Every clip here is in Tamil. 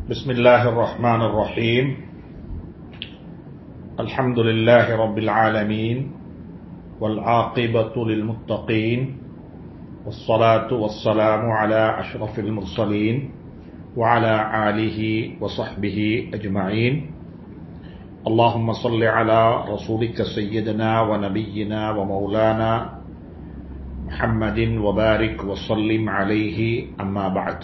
بسم الله الرحمن الرحيم الحمد لله رب العالمين والعاقبة للمتقين والصلاة والسلام على أشرف المرسلين وعلى آله وصحبه أجمعين اللهم صل على رسولك سيدنا ونبينا ومولانا محمد وبارك وسلم عليه أما بعد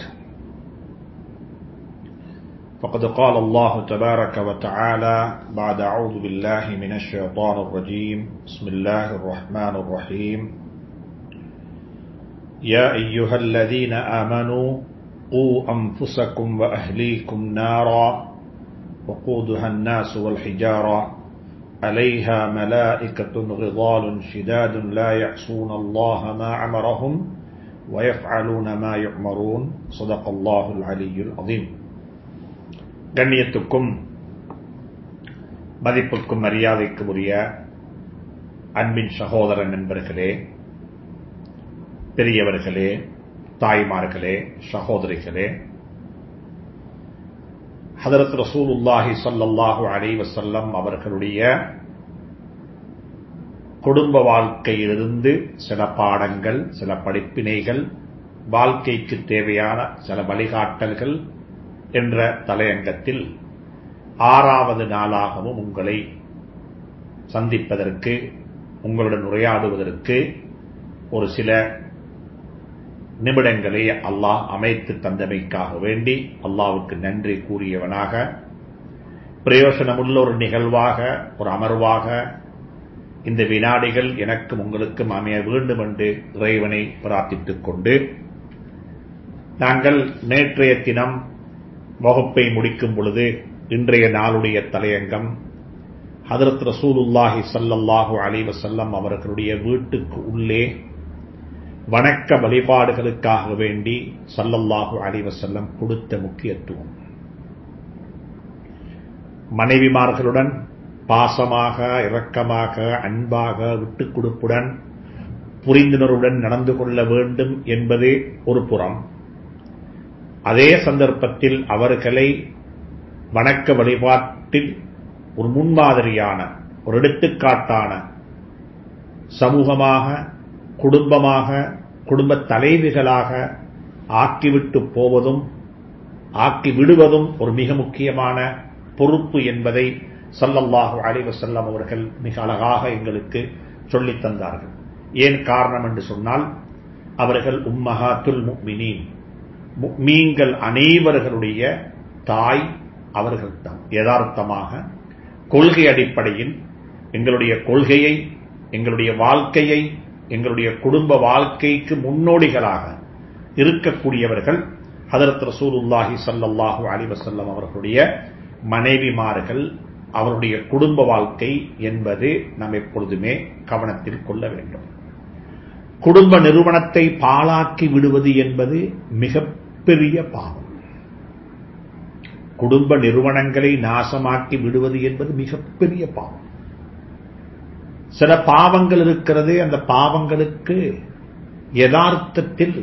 فقد قال الله تبارك وتعالى بعد أعوذ بالله من الشيطان الرجيم بسم الله الرحمن الرحيم يا أيها الذين آمنوا قوا أنفسكم وأهليكم نارا وقودها الناس والحجارة عليها ملائكة غضال شداد لا يعصون الله ما أمرهم ويفعلون ما يؤمرون صدق الله العلي العظيم கண்ணியத்துக்கும் மதிப்புக்கும் மரியாதைக்கும் உரிய அன்பின் சகோதர நண்பர்களே பெரியவர்களே தாய்மார்களே சகோதரிகளே ஹதரத் ரசூலுல்லாஹி சல்லல்லாஹு அலை வசல்லம் அவர்களுடைய குடும்ப வாழ்க்கையிலிருந்து சில பாடங்கள் சில படிப்பினைகள் வாழ்க்கைக்கு தேவையான சில வழிகாட்டல்கள் என்ற தலையங்கத்தில் ஆறாவது நாளாகவும் உங்களை சந்திப்பதற்கு உங்களுடன் உரையாடுவதற்கு ஒரு சில நிமிடங்களை அல்லாஹ் அமைத்து தந்தமைக்காக வேண்டி அல்லாவுக்கு நன்றி கூறியவனாக பிரயோசனமுள்ள ஒரு நிகழ்வாக ஒரு அமர்வாக இந்த வினாடிகள் எனக்கும் உங்களுக்கும் அமைய வேண்டும் என்று இறைவனை பிரார்த்தித்துக் கொண்டு நாங்கள் நேற்றைய தினம் வகுப்பை முடிக்கும் பொழுது இன்றைய நாளுடைய தலையங்கம் ஹதரத் ரசூலுல்லாஹி சல்லல்லாஹு அலைவசல்லம் அவர்களுடைய வீட்டுக்கு உள்ளே வணக்க வழிபாடுகளுக்காக வேண்டி சல்லல்லாஹு அலைவசல்லம் கொடுத்த முக்கியத்துவம் மனைவிமார்களுடன் பாசமாக இரக்கமாக அன்பாக விட்டுக் கொடுப்புடன் புரிந்துணர்வுடன் நடந்து கொள்ள வேண்டும் என்பது ஒரு புறம் அதே சந்தர்ப்பத்தில் அவர்களை வணக்க வழிபாட்டில் ஒரு முன்மாதிரியான ஒரு எடுத்துக்காட்டான சமூகமாக குடும்பமாக குடும்ப தலைவிகளாக ஆக்கிவிட்டு போவதும் ஆக்கி விடுவதும் ஒரு மிக முக்கியமான பொறுப்பு என்பதை சல்லல்லாஹு அலைவசல்லம் அவர்கள் மிக அழகாக எங்களுக்கு சொல்லித் தந்தார்கள் ஏன் காரணம் என்று சொன்னால் அவர்கள் உம்மஹாத்துல் முக்மினீன் மீன்கள் அனைவர்களுடைய தாய் அவர்கள் தான் யதார்த்தமாக கொள்கை அடிப்படையில் எங்களுடைய கொள்கையை எங்களுடைய வாழ்க்கையை எங்களுடைய குடும்ப வாழ்க்கைக்கு முன்னோடிகளாக இருக்கக்கூடியவர்கள் ஹதரத் ரசூலுல்லாஹி சல்லாஹூ அலிவசல்லம் அவர்களுடைய மனைவிமார்கள் அவருடைய குடும்ப வாழ்க்கை என்பது நாம் எப்பொழுதுமே கவனத்தில் கொள்ள வேண்டும் குடும்ப நிறுவனத்தை பாழாக்கி விடுவது என்பது மிகப்பெரிய பாவம் குடும்ப நிறுவனங்களை நாசமாக்கி விடுவது என்பது மிகப்பெரிய பாவம் சில பாவங்கள் இருக்கிறது அந்த பாவங்களுக்கு யதார்த்தத்தில்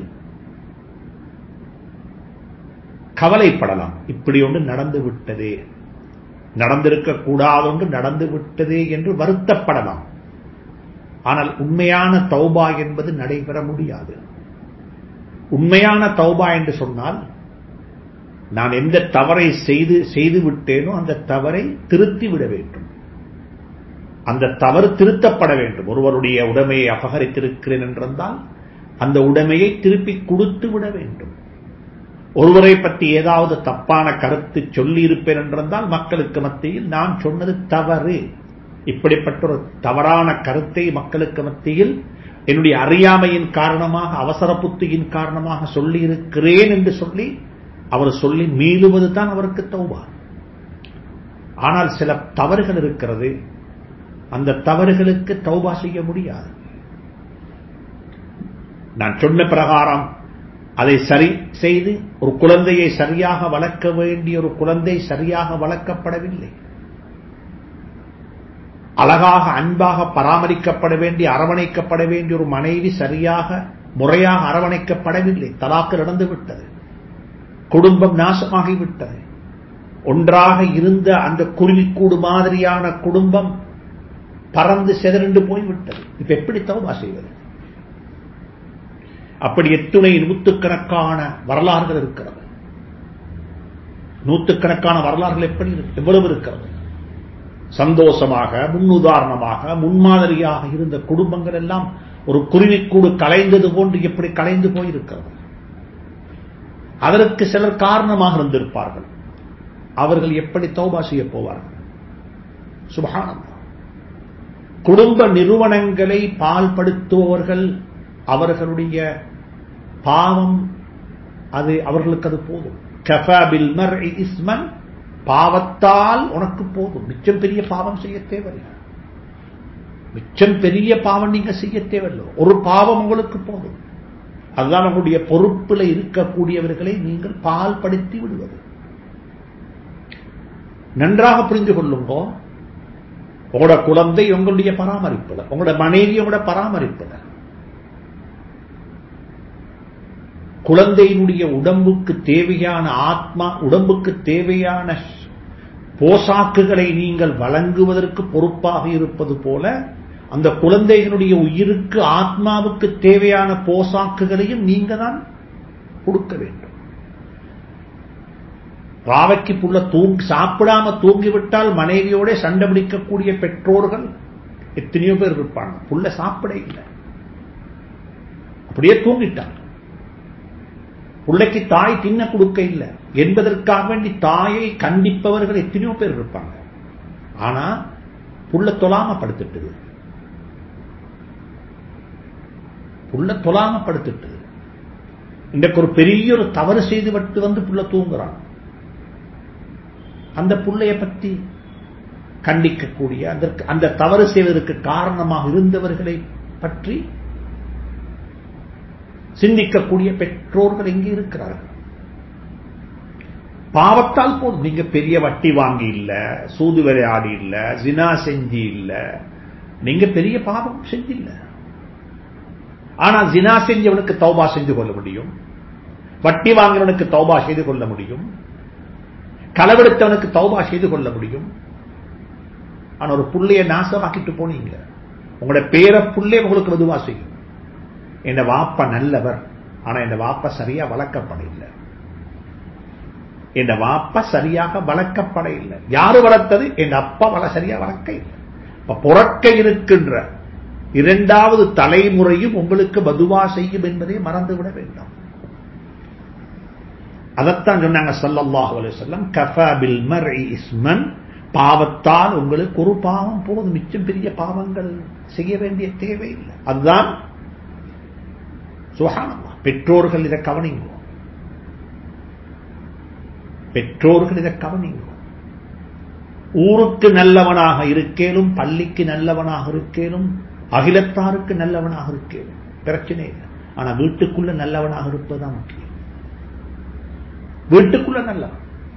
கவலைப்படலாம் இப்படி ஒன்று நடந்து விட்டதே நடந்திருக்க கூடாதொன்று நடந்து விட்டதே என்று வருத்தப்படலாம் ஆனால் உண்மையான தௌபா என்பது நடைபெற முடியாது உண்மையான தௌபா என்று சொன்னால் நான் எந்த தவறை செய்து செய்து விட்டேனோ அந்த தவறை திருத்தி விட வேண்டும் அந்த தவறு திருத்தப்பட வேண்டும் ஒருவருடைய உடைமையை அபகரித்திருக்கிறேன் என்றால் அந்த உடைமையை திருப்பி கொடுத்து விட வேண்டும் ஒருவரை பற்றி ஏதாவது தப்பான கருத்து சொல்லி இருப்பேன் என்றால் மக்களுக்கு மத்தியில் நான் சொன்னது தவறு இப்படிப்பட்ட ஒரு தவறான கருத்தை மக்களுக்கு மத்தியில் என்னுடைய அறியாமையின் காரணமாக அவசர புத்தியின் காரணமாக சொல்லி இருக்கிறேன் என்று சொல்லி அவர் சொல்லி மீளுவது தான் அவருக்கு தௌபா ஆனால் சில தவறுகள் இருக்கிறது அந்த தவறுகளுக்கு தௌபா செய்ய முடியாது நான் சொன்ன பிரகாரம் அதை சரி செய்து ஒரு குழந்தையை சரியாக வளர்க்க வேண்டிய ஒரு குழந்தை சரியாக வளர்க்கப்படவில்லை அழகாக அன்பாக பராமரிக்கப்பட வேண்டிய அரவணைக்கப்பட வேண்டிய ஒரு மனைவி சரியாக முறையாக அரவணைக்கப்படவில்லை தலாக்கு நடந்து விட்டது குடும்பம் நாசமாகிவிட்டது ஒன்றாக இருந்த அந்த குருவிக்கூடு மாதிரியான குடும்பம் பறந்து செதறண்டு போய்விட்டது இப்ப எப்படி தௌபா செய்வது அப்படி எத்துணை நூற்றுக்கணக்கான வரலாறுகள் இருக்கிறது நூற்றுக்கணக்கான வரலாறுகள் எப்படி எவ்வளவு இருக்கிறது சந்தோஷமாக முன்னுதாரணமாக முன்மாதிரியாக இருந்த குடும்பங்கள் எல்லாம் ஒரு குருவிக்கூடு கலைந்தது போன்று எப்படி கலைந்து போயிருக்கிறது அதற்கு சிலர் காரணமாக இருந்திருப்பார்கள் அவர்கள் எப்படி தௌபா செய்ய போவார்கள் சுபகானம் குடும்ப நிறுவனங்களை பால்படுத்துபவர்கள் அவர்களுடைய பாவம் அது அவர்களுக்கு அது போதும் கஃபாபில் மர் இஸ்மன் பாவத்தால் உனக்கு போதும் மிச்சம் பெரிய பாவம் செய்ய தேவையில்லை மிச்சம் பெரிய பாவம் நீங்க செய்ய தேவையில்லை ஒரு பாவம் உங்களுக்கு போதும் அதுதான் உங்களுடைய பொறுப்பில் இருக்கக்கூடியவர்களை நீங்கள் பால்படுத்தி விடுவது நன்றாக புரிந்து கொள்ளுங்கோ உங்களோட குழந்தை உங்களுடைய பராமரிப்பில் உங்களோட மனைவி உங்களோட பராமரிப்பில் குழந்தையினுடைய உடம்புக்கு தேவையான ஆத்மா உடம்புக்கு தேவையான போசாக்குகளை நீங்கள் வழங்குவதற்கு பொறுப்பாக இருப்பது போல அந்த குழந்தைகளுடைய உயிருக்கு ஆத்மாவுக்கு தேவையான போசாக்குகளையும் நீங்க தான் கொடுக்க வேண்டும் ராவைக்கு புள்ள தூங்கி சாப்பிடாம தூங்கிவிட்டால் மனைவியோட சண்டை பிடிக்கக்கூடிய பெற்றோர்கள் எத்தனையோ பேர் இருப்பாங்க புள்ள சாப்பிட இல்லை அப்படியே தூங்கிட்டாங்க பிள்ளைக்கு தாய் தின்ன கொடுக்க இல்லை என்பதற்காக வேண்டி தாயை கண்டிப்பவர்கள் எத்தனையோ பேர் இருப்பாங்க ஆனா புள்ள தொலாம படுத்துட்டுது புள்ள தொலாம படுத்துட்டுது இன்றைக்கு ஒரு பெரிய ஒரு தவறு செய்து விட்டு வந்து புள்ள தூங்குறான் அந்த புள்ளைய பற்றி கண்டிக்கக்கூடிய அதற்கு அந்த தவறு செய்வதற்கு காரணமாக இருந்தவர்களை பற்றி சிந்திக்கக்கூடிய பெற்றோர்கள் எங்கே இருக்கிறார்கள் பாவத்தால் போதும் நீங்க பெரிய வட்டி வாங்கி இல்ல சூது விளையாடி இல்ல ஜினா செஞ்சு இல்ல நீங்க பெரிய பாவம் செஞ்சில்ல ஆனா ஜினா செஞ்சவனுக்கு தௌபா செஞ்சு கொள்ள முடியும் வட்டி வாங்கினவனுக்கு தௌபா செய்து கொள்ள முடியும் களவெடுத்தவனுக்கு தௌபா செய்து கொள்ள முடியும் ஆனா ஒரு புள்ளைய நாசமாக்கிட்டு போனீங்க உங்களோட பேர புள்ளே உங்களுக்கு மெதுவா செய்யும் என் வாப்ப நல்லவர் ஆனா என் வாப்ப சரியா வளர்க்கப்பட இல்லை என் வாப்ப சரியாக வளர்க்கப்பட இல்லை யாரு வளர்த்தது என் அப்பா வள சரியா வளர்க்க இல்லை இப்ப புறக்க இருக்கின்ற இரண்டாவது தலைமுறையும் உங்களுக்கு மதுவா செய்யும் என்பதை மறந்துவிட வேண்டாம் அதைத்தான் சொன்னாங்க சல்லல்லாஹு அலைஹி வஸல்லம் கஃபா பில் மர்இ இஸ்மன் பாவத்தால் உங்களுக்கு ஒரு பாவம் போதும் மிச்சம் பெரிய பாவங்கள் செய்ய வேண்டிய தேவையில்லை அதுதான் சுகானமா பெற்றோர்கள் இதை கவனிங்க பெற்றோர்கள் இதை கவனிங்க ஊருக்கு நல்லவனாக இருக்கேனும் பள்ளிக்கு நல்லவனாக இருக்கேனும் அகிலத்தாருக்கு நல்லவனாக இருக்கேனும் பிரச்சனை இல்லை ஆனா வீட்டுக்குள்ள நல்லவனாக இருப்பதுதான் முக்கியம் வீட்டுக்குள்ள நல்லவன்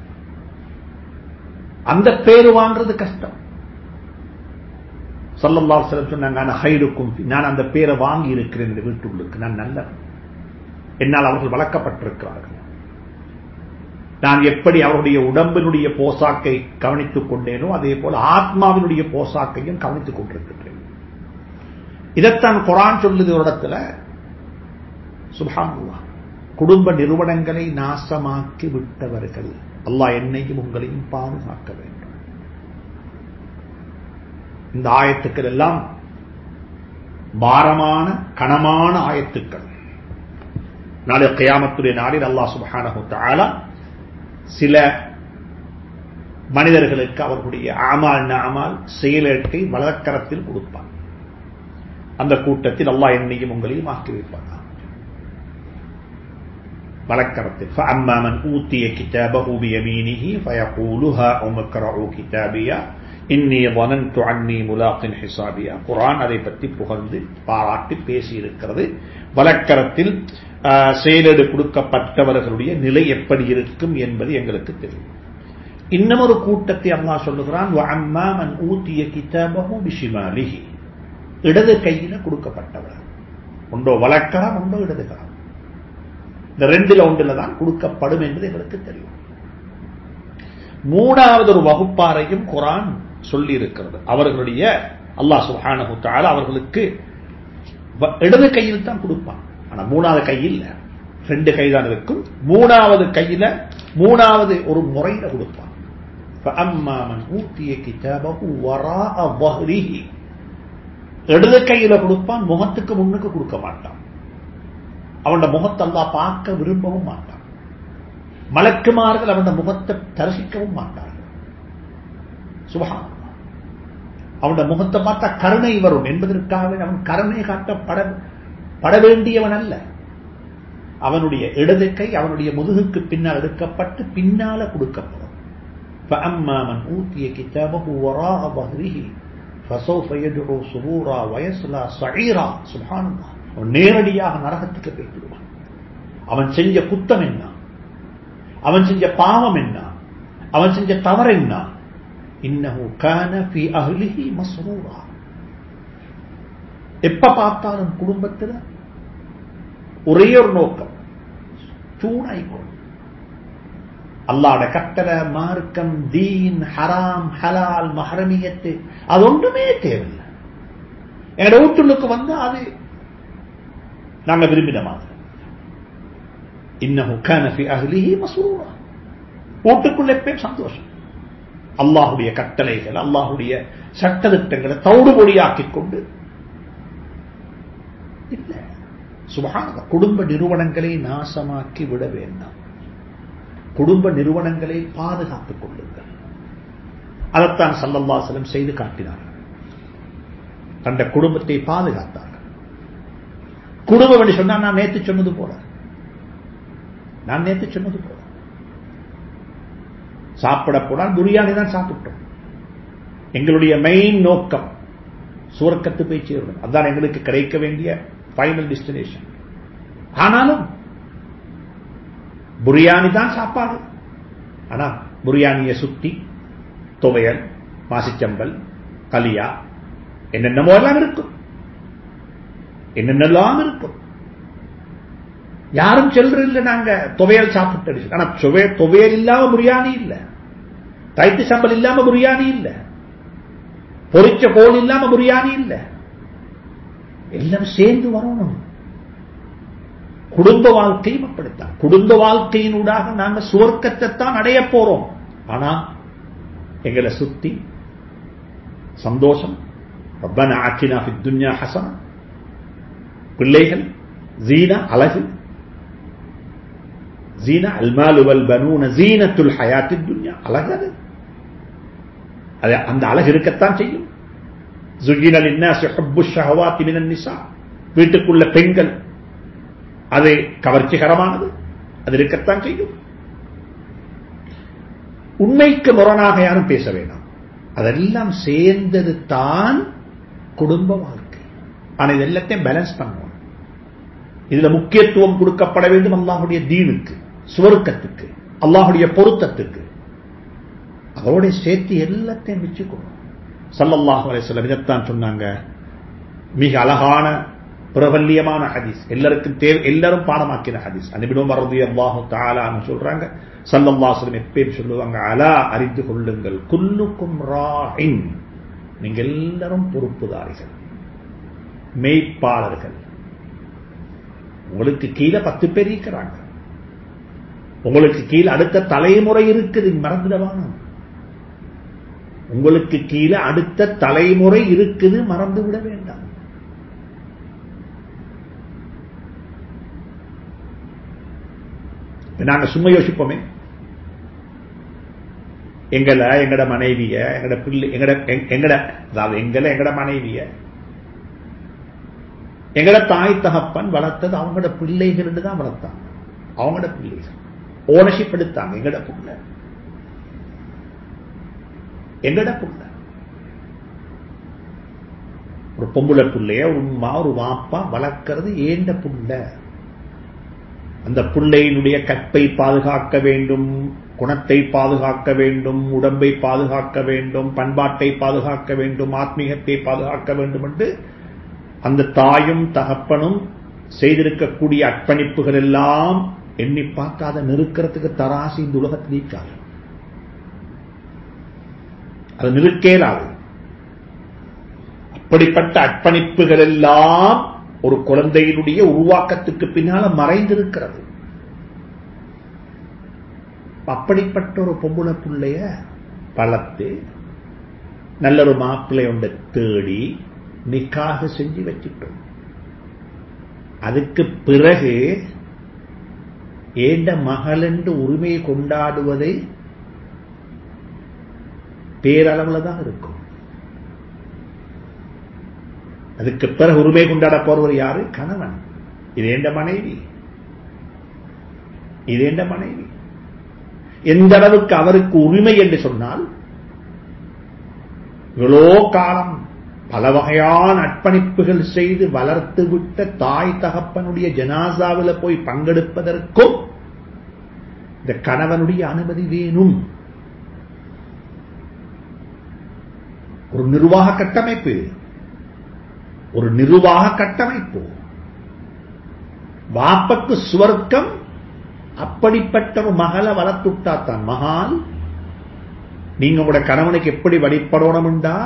அந்த பேரு வாங்குறது கஷ்டம் சொல்லல்லா சிலம் சொன்னாங்க நான் ஹைருக்கும் நான் அந்த பேரை வாங்கி இருக்கிறேன் இந்த வீட்டுள்ளுக்கு நான் நல்லவன் என்னால் அவர்கள் வளர்க்கப்பட்டிருக்கிறார்கள் நான் எப்படி அவருடைய உடம்பினுடைய போசாக்கை கவனித்துக் கொண்டேனோ அதே போல ஆத்மாவினுடைய போசாக்கையும் கவனித்துக் கொண்டிருக்கின்றேன் இதைத்தான் குரான் சொல்லுது ஒரு இடத்துல சுபானுவா குடும்ப நிறுவனங்களை நாசமாக்கி விட்டவர்கள் அல்லாஹ் என்னையும் உங்களையும் பாதுகாக்க வேண்டும் இந்த ஆயத்துக்கள் எல்லாம் பாரமான கனமான ஆயத்துக்கள் நாளை கயாமத்துடைய நாளில் அல்லாஹ் சுபஹானஹு தஆலா சில மனிதர்களுக்கு அவர்களுடைய ஆமால் நாமால் செயலேட்டை வழக்கரத்தில் கொடுப்பான் அந்த கூட்டத்தில் அல்லாஹ் என்னையும் உங்களையும் ஆக்கி வைப்பான் வழக்கரத்தில் فأما من أوتي كتابه بيمينه فيقول هاؤم اقرءوا كتابيا இன்னி வனன்து அன்னி முலாக்கின் ஹிசாபியா குரான் அதை பற்றி புகழ்ந்து பாராட்டி பேசியிருக்கிறது வழக்கரத்தில் செயலீடு கொடுக்கப்பட்டவர்களுடைய நிலை எப்படி இருக்கும் என்பது எங்களுக்கு தெரியும் இன்னும் ஒரு கூட்டத்தை அம்மா சொல்லுகிறான் ஊத்திய கிதாபகு பிஷிமாலிஹி இடது கையில கொடுக்கப்பட்டவர் ஒன்றோ வழக்கரம் ஒன்றோ இடதுகரம் இந்த ரெண்டுல ஒன்றுல தான் கொடுக்கப்படும் என்பது எங்களுக்கு தெரியும் மூணாவது ஒரு வகுப்பாரையும் குரான் சொல்லி இருக்கிறது அவர்களுடைய அல்லாஹ் சுஹானஹு தஆலா அவர்களுக்கு வ- இடது கையில் தான் கொடுப்பான் ஆனா மூணாவது கையில் இல்ல ரெண்டு கை தான் இருக்கும் மூணாவது கையில மூணாவது ஒரு முறையில கொடுப்பான் فأما من أوتي كتابه وراء ظهره இடது கையில கொடுப்பான் முகத்துக்கு முன்னுக்கு கொடுக்க மாட்டான் அவனோட முகத்தை அல்லாஹ் பார்க்க விரும்பவும் மாட்டான் மலக்குமார்கள் அவனோட முகத்தை தரிசிக்கவும் மாட்டார்கள் சுபஹான் அவனோட முகத்தை பார்த்தா கருணை வரும் என்பதற்காக அவன் கருணை காட்டப்பட பட வேண்டியவன் அல்ல அவனுடைய இடது கை அவனுடைய முதுகுக்கு பின்னால் எடுக்கப்பட்டு பின்னால கொடுக்கப்படும் فأما من أوتي كتابه وراء ظهره فسوف يدعو سرورا ويصلى سعيرا سبحان الله அவன் நேரடியாக நரகத்துக்கு போய்விடுவான் அவன் செஞ்ச குத்தம் என்ன அவன் செஞ்ச பாவம் என்ன அவன் செஞ்ச தவறு என்ன இன்னஹு கான ஃபி அஹ்லிஹி மஸ்ரூரா எப்ப பார்த்தாலும் குடும்பத்துல ஒரே ஒரு நோக்கம் சூடாய்க்கொள் அல்லாட கட்டளை மார்க்கம் தீன் ஹராம் ஹலால் மஹரமியத்து அது ஒன்றுமே தேவையில்லை எங்களோட வீட்டுள்ளுக்கு வந்து அது நாங்க விரும்பின மாதிரி இன்னஹு கான ஃபி அஹ்லிஹி மஸ்ரூரா வீட்டுக்குள்ள எப்பயும் சந்தோஷம் அல்லாஹுடைய கட்டளைகள் அல்லாஹுடைய சட்டத்திட்டங்களை தௌடுபொடியாக்கிக் கொண்டு இல்ல சுபகான குடும்ப நிறுவனங்களை நாசமாக்கி விட வேண்டாம் குடும்ப நிறுவனங்களை பாதுகாத்துக் கொள்ளுங்கள் அதைத்தான் சல்லல்லாசலம் செய்து காட்டினார்கள் தந்த குடும்பத்தை பாதுகாத்தார்கள் குடும்பம் என்று சொன்னா நான் நேத்து சொன்னது போல நான் நேத்து சொன்னது போல சாப்பிட போனால் பிரியாணி தான் சாப்பிட்டோம் எங்களுடைய மெயின் நோக்கம் சூரக்கத்து போய் சேரணும் அதுதான் எங்களுக்கு கிடைக்க வேண்டிய ஃபைனல் டெஸ்டினேஷன் ஆனாலும் பிரியாணி தான் சாப்பாடு ஆனா பிரியாணியை சுத்தி துவையல் மாசிச்சம்பல் கலியா என்னென்னமோ எல்லாம் இருக்கும் என்னென்னலாம் இருக்கும் யாரும் செல்றது இல்லை நாங்க துவையல் சாப்பிட்டு ஆனா சுவை துவையல் இல்லாம பிரியாணி இல்ல தைத்து சம்பல் இல்லாம பிரியாணி இல்ல பொரிச்ச கோல் இல்லாம பிரியாணி இல்ல எல்லாம் சேர்ந்து வரணும் குடும்ப வாழ்க்கையும் அப்படித்தான் குடும்ப வாழ்க்கையினூடாக நாங்க சுவர்க்கத்தை தான் அடைய போறோம் ஆனா எங்களை சுத்தி சந்தோஷம் ரப்பன ஆக்கினா ஃபி துன்யா ஹசனா பிள்ளைகள் ஜீனா அழகு ஜீனா அல்மாலு வல் பனூன ஜீனத்துல் ஹயாத்தி துன்யா அழகு அது அது அந்த அழகு இருக்கத்தான் செய்யும் زُيِّنَ لِلنَّاسِ حُبُّ الشَّهَوَاتِ مِنَ النِّسَاءِ வீட்டுக்குள்ள பெண்கள் அது கவர்ச்சிகரமானது அது இருக்கத்தான் செய்யும் உண்மைக்கு முரணாக யாரும் பேச வேண்டாம் அதெல்லாம் சேர்ந்தது தான் குடும்ப வாழ்க்கை ஆனா இது எல்லாத்தையும் பேலன்ஸ் பண்ணுவோம் இதுல முக்கியத்துவம் கொடுக்கப்பட வேண்டும் அல்லாஹுடைய தீனுக்கு சுவருக்கத்துக்கு அல்லாஹுடைய பொருத்தத்துக்கு அதோட சேர்த்து எல்லாத்தையும் வச்சுக்கணும் சல்லல்லாஹு அலைஹி இதைத்தான் சொன்னாங்க மிக அழகான பிரபல்யமான ஹதீஸ் எல்லாருக்கும் தேவை எல்லாரும் பாடமாக்கின ஹதீஸ் அனுபிடும் வரது அல்லாஹு தாலான்னு சொல்றாங்க சல்லல்லாஹுலம் எப்பயும் சொல்லுவாங்க அலா அறிந்து கொள்ளுங்கள் குல்லுக்கும் ராயின் நீங்க எல்லாரும் பொறுப்புதாரிகள் மெய்ப்பாளர்கள் உங்களுக்கு கீழே பத்து பேர் இருக்கிறாங்க உங்களுக்கு கீழே அடுத்த தலைமுறை இருக்குது மறந்துடவான உங்களுக்கு கீழே அடுத்த தலைமுறை இருக்குது மறந்து விட வேண்டாம் நாங்க சும்மா யோசிப்போமே எங்களை எங்கட மனைவிய எங்கட பிள்ளை எங்கட எங்கட அதாவது எங்களை எங்கட மனைவிய எங்கட தாய் தகப்பன் வளர்த்தது அவங்களோட பிள்ளைகள் தான் வளர்த்தாங்க அவங்களோட பிள்ளைகள் ஓனர்ஷிப் எடுத்தாங்க எங்கட புள்ள எங்கட புள்ள ஒரு பொம்புல புள்ளைய ஒரு உமா ஒரு வாப்பா வளர்க்கிறது ஏண்ட புள்ள அந்த பிள்ளையினுடைய கற்பை பாதுகாக்க வேண்டும் குணத்தை பாதுகாக்க வேண்டும் உடம்பை பாதுகாக்க வேண்டும் பண்பாட்டை பாதுகாக்க வேண்டும் ஆத்மீகத்தை பாதுகாக்க வேண்டும் என்று அந்த தாயும் தகப்பனும் செய்திருக்கக்கூடிய அர்ப்பணிப்புகள் எல்லாம் எண்ணி பார்த்து அதை நிறுக்கிறதுக்கு தராசி இந்த உலகத்தில் நீக்காது அது நிற்கேலாது அப்படிப்பட்ட அர்ப்பணிப்புகள் எல்லாம் ஒரு குழந்தையினுடைய உருவாக்கத்துக்கு பின்னால மறைந்திருக்கிறது அப்படிப்பட்ட ஒரு பொம்புளை பிள்ளைய வளர்த்து நல்ல ஒரு மாப்பிள்ளை ஒன்றை தேடி நிக்காக செஞ்சு வச்சிட்டோம் அதுக்கு பிறகு ஏண்ட மகள் என்று உரிமையை கொண்டாடுவதை பேரளவில் தான் இருக்கும் அதுக்கு பிறகு உரிமை கொண்டாட போறவர் யாரு கணவன் இது எந்த மனைவி இது எந்த மனைவி எந்த அளவுக்கு அவருக்கு உரிமை என்று சொன்னால் இவ்வளோ காலம் பல வகையான அர்ப்பணிப்புகள் செய்து வளர்த்து விட்ட தாய் தகப்பனுடைய ஜனாசாவில் போய் பங்கெடுப்பதற்கும் இந்த கணவனுடைய அனுமதி வேணும் ஒரு நிர்வாக கட்டமைப்பு ஒரு நிர்வாக கட்டமைப்பு வாப்பக்கு சுவர்க்கம் அப்படிப்பட்ட ஒரு மகளை வளர்த்துட்டாத்தான் மகால் நீங்க உங்களோட கணவனுக்கு எப்படி வழிபடணும்டா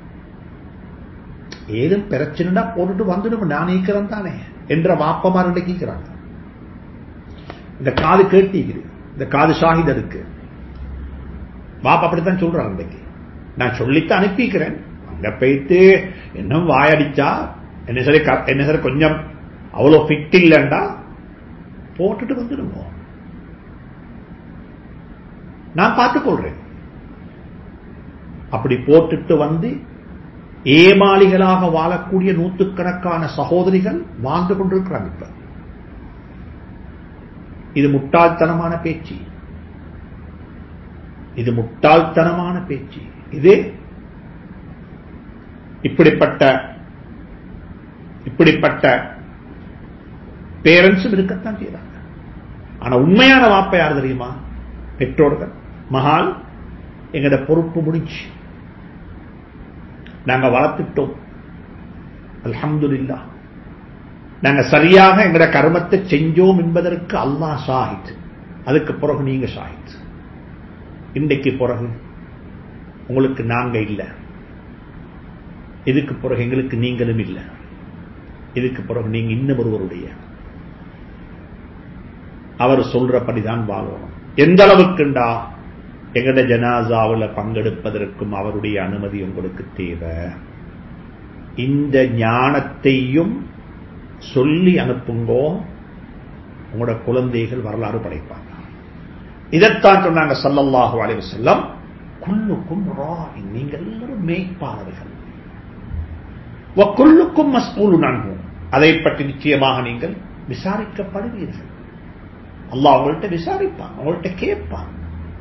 ஏதும் பிரச்சனைடா போட்டுட்டு வந்துடும் நான் நீக்கிறேன் தானே என்ற வாப்பமார் கேட்கிறாங்க இந்த காது கேட்டீங்க இந்த காது ஷாஹித் இருக்கு வாப்பா அப்படித்தான் சொல்றாங்க இன்னைக்கு நான் சொல்லித்தான் அனுப்பிக்கிறேன் அங்க போயிட்டு இன்னும் வாயடிச்சா என்ன சரி என்ன சரி கொஞ்சம் அவ்வளவு ஃபிட் இல்லைண்டா போட்டுட்டு வந்துடுங்க நான் பார்த்துக்கொள்றேன் அப்படி போட்டுட்டு வந்து ஏமாளிகளாக வாழக்கூடிய நூற்றுக்கணக்கான சகோதரிகள் வாழ்ந்து கொண்டிருக்கிறாங்க இப்ப இது முட்டாள்தனமான பேச்சு இது முட்டாள்தனமான பேச்சு இது இப்படிப்பட்ட இப்படிப்பட்ட பேரண்ட்ஸும் இருக்கத்தான் செய்யறாங்க ஆனா உண்மையான வாப்ப யார் தெரியுமா பெற்றோர்கள் மகால் எங்கட பொறுப்பு முடிஞ்சு நாங்க வளர்த்துட்டோம் அல்ஹம்துலில்லா நாங்க சரியாக எங்கட கர்மத்தை செஞ்சோம் என்பதற்கு அல்லாஹ் ஷாஹித் அதுக்கு பிறகு நீங்க ஷாஹித் இன்றைக்கு பிறகு உங்களுக்கு நாங்க இல்ல இதுக்கு பிறகு எங்களுக்கு நீங்களும் இல்லை இதுக்கு பிறகு நீங்க இன்னும் ஒருவருடைய அவர் சொல்றபடிதான் வாழணும் எந்த அளவுக்குண்டா எங்கட ஜனாசாவில் பங்கெடுப்பதற்கும் அவருடைய அனுமதி உங்களுக்கு தேவை இந்த ஞானத்தையும் சொல்லி அனுப்புங்கோ உங்களோட குழந்தைகள் வரலாறு படைப்பாங்க இதைத்தான் சொன்னாங்க சல்லல்லாஹு அலைஹி வஸல்லம் குல்லுக்கும் ராய் நீங்கள் எல்லாரும் மேய்ப்பாளர்கள் குல்லுக்கும் மஸ்பூலு நன்கும் அதை பற்றி நிச்சயமாக நீங்கள் விசாரிக்கப்படுவீர்கள் அல்லாஹ் உங்கள்கிட்ட விசாரிப்பான் உங்கள்கிட்ட கேட்பான்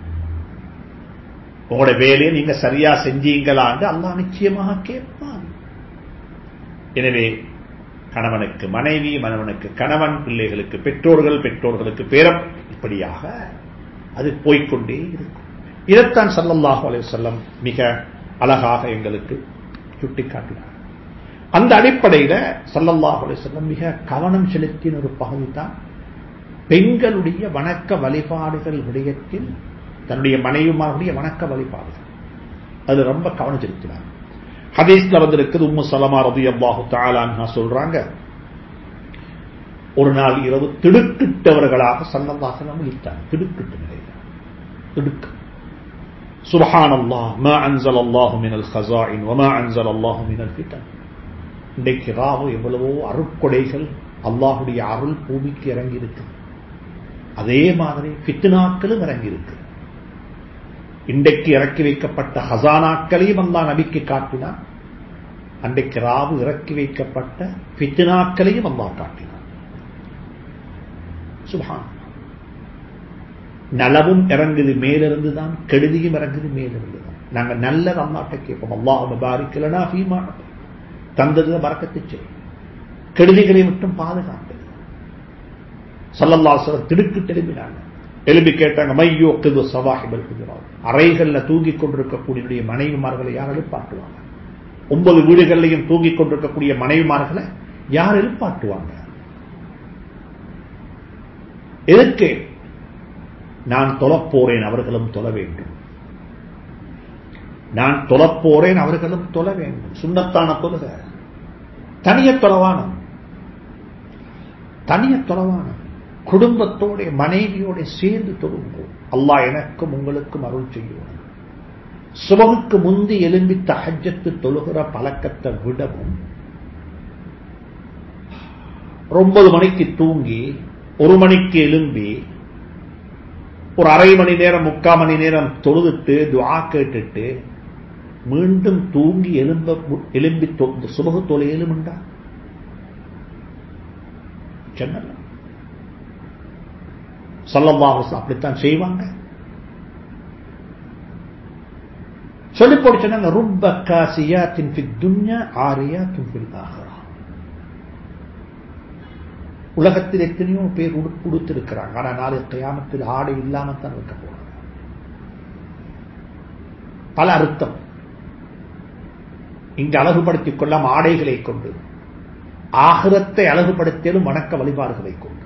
உங்களோட வேலையை நீங்க சரியா செஞ்சீங்களான்னு அல்லாஹ் நிச்சயமாக கேட்பான் எனவே கணவனுக்கு மனைவி மனவனுக்கு கணவன் பிள்ளைகளுக்கு பெற்றோர்கள் பெற்றோர்களுக்கு பேரம் இப்படியாக அது போய்கொண்டே இருக்கும் இதைத்தான் சல்லல்லாஹு அலைஹி வஸல்லம் மிக அழகாக எங்களுக்கு சுட்டிக்காட்டினார் அந்த அடிப்படையில சல்லல்லாஹு அலைஹி வஸல்லம் மிக கவனம் செலுத்தின ஒரு பகுதி தான் பெண்களுடைய வணக்க வழிபாடுகள் விடயத்தில் தன்னுடைய மனைவிமாருடைய வணக்க வழிபாடுகள் அது ரொம்ப கவனம் செலுத்தினார் ஹதீஸ்ல வந்திருக்குது உம்மு சலமா ரதி அல்லாஹு தாலான்னு சொல்றாங்க ஒரு நாள் இரவு திடுக்கிட்டவர்களாக சல்லல்லாஹலம் விழித்தார் திடுக்கிட்ட நிலையில திடுக்கு சுபஹான் அல்லாஹ் மா அன்சல் அல்லாஹு மினல் ஹசாயின் வமா அன்சல் அல்லாஹு மினல் ஃபிதன் இன்றைக்கு ராவு எவ்வளவோ அருட்கொடைகள் அல்லாஹுடைய அருள் பூமிக்கு இறங்கி இருக்கு அதே மாதிரி ஃபித்னாக்களும் இறங்கி இருக்கு இன்றைக்கு இறக்கி வைக்கப்பட்ட ஹசானாக்களையும் அல்லா நபிக்கு காட்டினார் அன்றைக்கு ராவு இறக்கி வைக்கப்பட்ட ஃபித்னாக்களையும் அல்லா காட்டினார் சுபான் நலவும் இறங்குது மேலிருந்து தான் கெடுதியும் இறங்குது மேலிருந்து தான் நாங்க நல்லது அல்லாட்ட கேட்போம் அல்லாஹ் பாரிக்கலனா ஃபீமா தந்தது மறக்கத்தை செய் கெடுதிகளை மட்டும் பாதுகாத்தது சல்லல்லாசலம் திடுக்கு திரும்பினாங்க எழுப்பி கேட்டாங்க மையோ கிது சவாஹிபல் அறைகள்ல தூங்கி கொண்டிருக்கக்கூடிய மனைவிமார்களை யார் எழுப்பாட்டுவாங்க ஒன்பது வீடுகள்லையும் தூங்கி கொண்டிருக்கக்கூடிய மனைவிமார்களை யார் எழுப்பாட்டுவாங்க எதற்கு நான் தொழப்போறேன் அவர்களும் தொழ வேண்டும் நான் தொலப்போறேன் அவர்களும் தொல வேண்டும் சுண்ணத்தான தொழுக தனிய தொலைவானம் தனிய தொலைவானம் குடும்பத்தோட மனைவியோட சேர்ந்து தொழுவோம் அல்லாஹ் எனக்கும் உங்களுக்கும் அருள் செய்யும் சுபகுக்கு முந்தி எலும்பி தஹஜத்து தொழுகிற பழக்கத்தை விடவும் ஒன்பது மணிக்கு தூங்கி ஒரு மணிக்கு எலும்பி ஒரு அரை மணி நேரம் முக்கால் மணி நேரம் தொழுதுட்டு துவா கேட்டுட்டு மீண்டும் தூங்கி எலும்ப எலும்பி சுபகு தொலை எலும்புண்டா சென்னல சொல்லவாக அப்படித்தான் செய்வாங்க சொல்லி போட்டு சொன்னாங்க ருப்ப காசியாத்தின் ஃபித் துன்யா ஆரியாத்தின் ஃபில் ஆஹரா உலகத்தில் எத்தனையோ பேர் உடுத்திருக்கிறாங்க ஆனா நாளை கயாமத்தில் ஆடை இல்லாமத்தான் இருக்க போறாங்க பல அர்த்தம் இங்கு அழகுபடுத்திக் கொள்ளாம ஆடைகளை கொண்டு ஆகிரத்தை அழகுபடுத்தியலும் வணக்க வழிபாடுகளை கொண்டு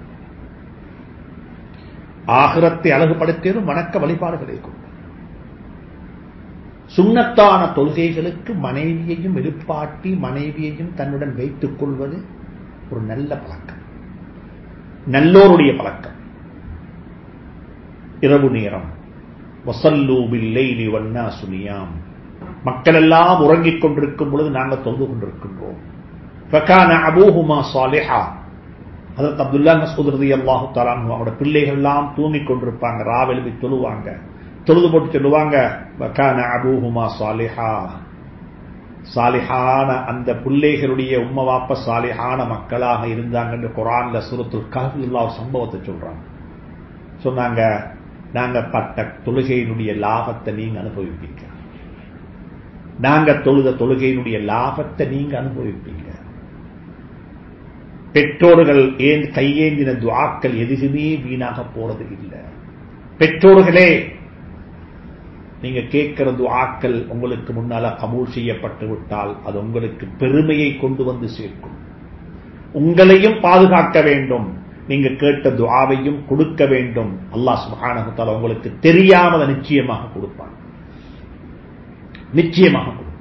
ஆகிரத்தை அழகுபடுத்தியலும் வணக்க வழிபாடுகளை கொண்டு சுண்ணத்தான தொழுகைகளுக்கு மனைவியையும் எழுப்பாட்டி மனைவியையும் தன்னுடன் வைத்துக் கொள்வது ஒரு நல்ல பழக்கம் நல்லோருடைய பழக்கம் இரவு நேரம் வசல்லூபில்லைலி வண்ணா சுனியாம் மக்கள் எல்லாம் உறங்கிக் கொண்டிருக்கும் பொழுது நாங்கள் தொழுது கொண்டிருக்கின்றோம் ஃபகான அபூஹுமா சாலிஹா அதற்கு அப்துல்லா மசூத் ரதி அல்லாஹு தலான் அவரோட பிள்ளைகள் எல்லாம் தூங்கிக் கொண்டிருப்பாங்க ராவெலுப்பி தொழுவாங்க தொழுது போட்டு சொல்லுவாங்க வகான அபூஹுமா சாலிஹா சாலிஹான அந்த பிள்ளைகளுடைய உம்ம வாப்ப சாலிஹான மக்களாக இருந்தாங்கன்னு குரான்ல சுரத்துல் கஹ்லா ஒரு சம்பவத்தை சொல்றாங்க சொன்னாங்க நாங்க பட்ட தொழுகையினுடைய லாபத்தை நீங்க அனுபவிப்பீங்க நாங்க தொழுத தொழுகையினுடைய லாபத்தை நீங்க அனுபவிப்பீங்க பெற்றோர்கள் ஏன் கையேந்தின துவாக்கள் எதுவுமே வீணாக போறது இல்லை பெற்றோர்களே நீங்க கேட்கிற துவாக்கள் உங்களுக்கு முன்னால கபூல் செய்யப்பட்டு விட்டால் அது உங்களுக்கு பெருமையை கொண்டு வந்து சேர்க்கும் உங்களையும் பாதுகாக்க வேண்டும் நீங்க கேட்ட துவாவையும் கொடுக்க வேண்டும் அல்லாஹ் சுபானகத்தால் உங்களுக்கு தெரியாமல் நிச்சயமாக கொடுப்பான் நிச்சயமாக கொடுப்பான்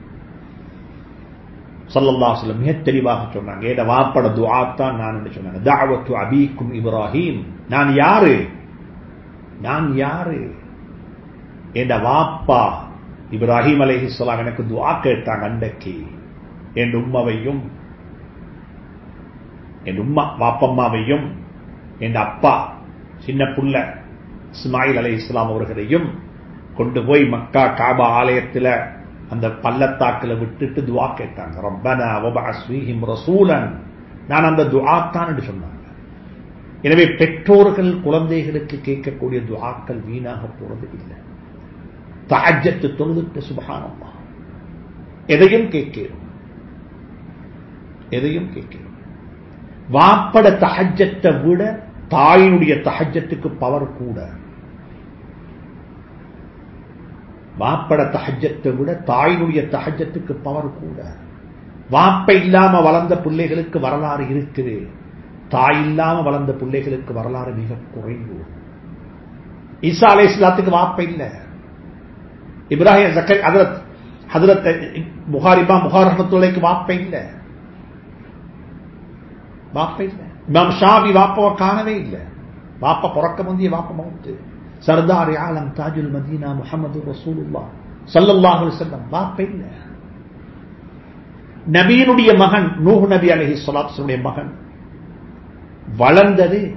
சல்லல்லாஹுல மிக தெளிவாக சொன்னாங்க ஏட வாப்பட துவா தான் நான் சொன்னாங்க தாவத்து அபீக்கும் இப்ராஹிம் நான் யாரு நான் யாரு என் வாப்பா இப்ராஹிம் அலைஹிஸ்லாம் எனக்கு துவா கேட்டாங்க அண்டைக்கு என் உம்மாவையும் என் உம்மா வாப்பம்மாவையும் என் அப்பா சின்ன புள்ள இஸ்மாயில் அலை இஸ்லாம் அவர்களையும் கொண்டு போய் மக்கா காபா ஆலயத்தில் அந்த பள்ளத்தாக்கில் விட்டுட்டு துவா கேட்டாங்க ரப்பனா வபஅஸ்வீஹிம் ரசூலன் நான் அந்த துவா தான் என்று சொன்னாங்க எனவே பெற்றோர்கள் குழந்தைகளுக்கு கேட்கக்கூடிய துவாக்கள் வீணாக போறது இல்லை தஹஜத்து தொழுதுட்டு சுபகானம்மா எதையும் கேட்கிறோம் எதையும் கேட்கிறோம் வாப்பட தஹஜத்தை விட தாயினுடைய தஹஜத்துக்கு பவர் கூட வாப்பட தஹஜத்தை விட தாயினுடைய தஹஜத்துக்கு பவர் கூட வாப்ப இல்லாம வளர்ந்த பிள்ளைகளுக்கு வரலாறு இருக்குது தாய் இல்லாம வளர்ந்த பிள்ளைகளுக்கு வரலாறு மிக குறைவு ஈசா அலை இஸ்லாத்துக்கு வாப்ப இல்லை இப்ராஹிம் ஜக்கர் ஹதரத் ஹதரத் புகாரிபா புகார் ரஹமத்துள்ளைக்கு வாப்ப இல்லை வாப்ப இல்லை இமாம் ஷாபி வாப்பாவை காணவே இல்லை வாப்ப பிறக்க முந்திய வாப்ப மவுத்து சர்தார் ஆலம் தாஜுல் மதீனா முகமது ரசூலுல்லா சல்லல்லாஹு செல்லம் வாப்ப இல்லை நபியினுடைய மகன் நூஹ் நபி அலஹி சொலாப்சனுடைய மகன் வளர்ந்தது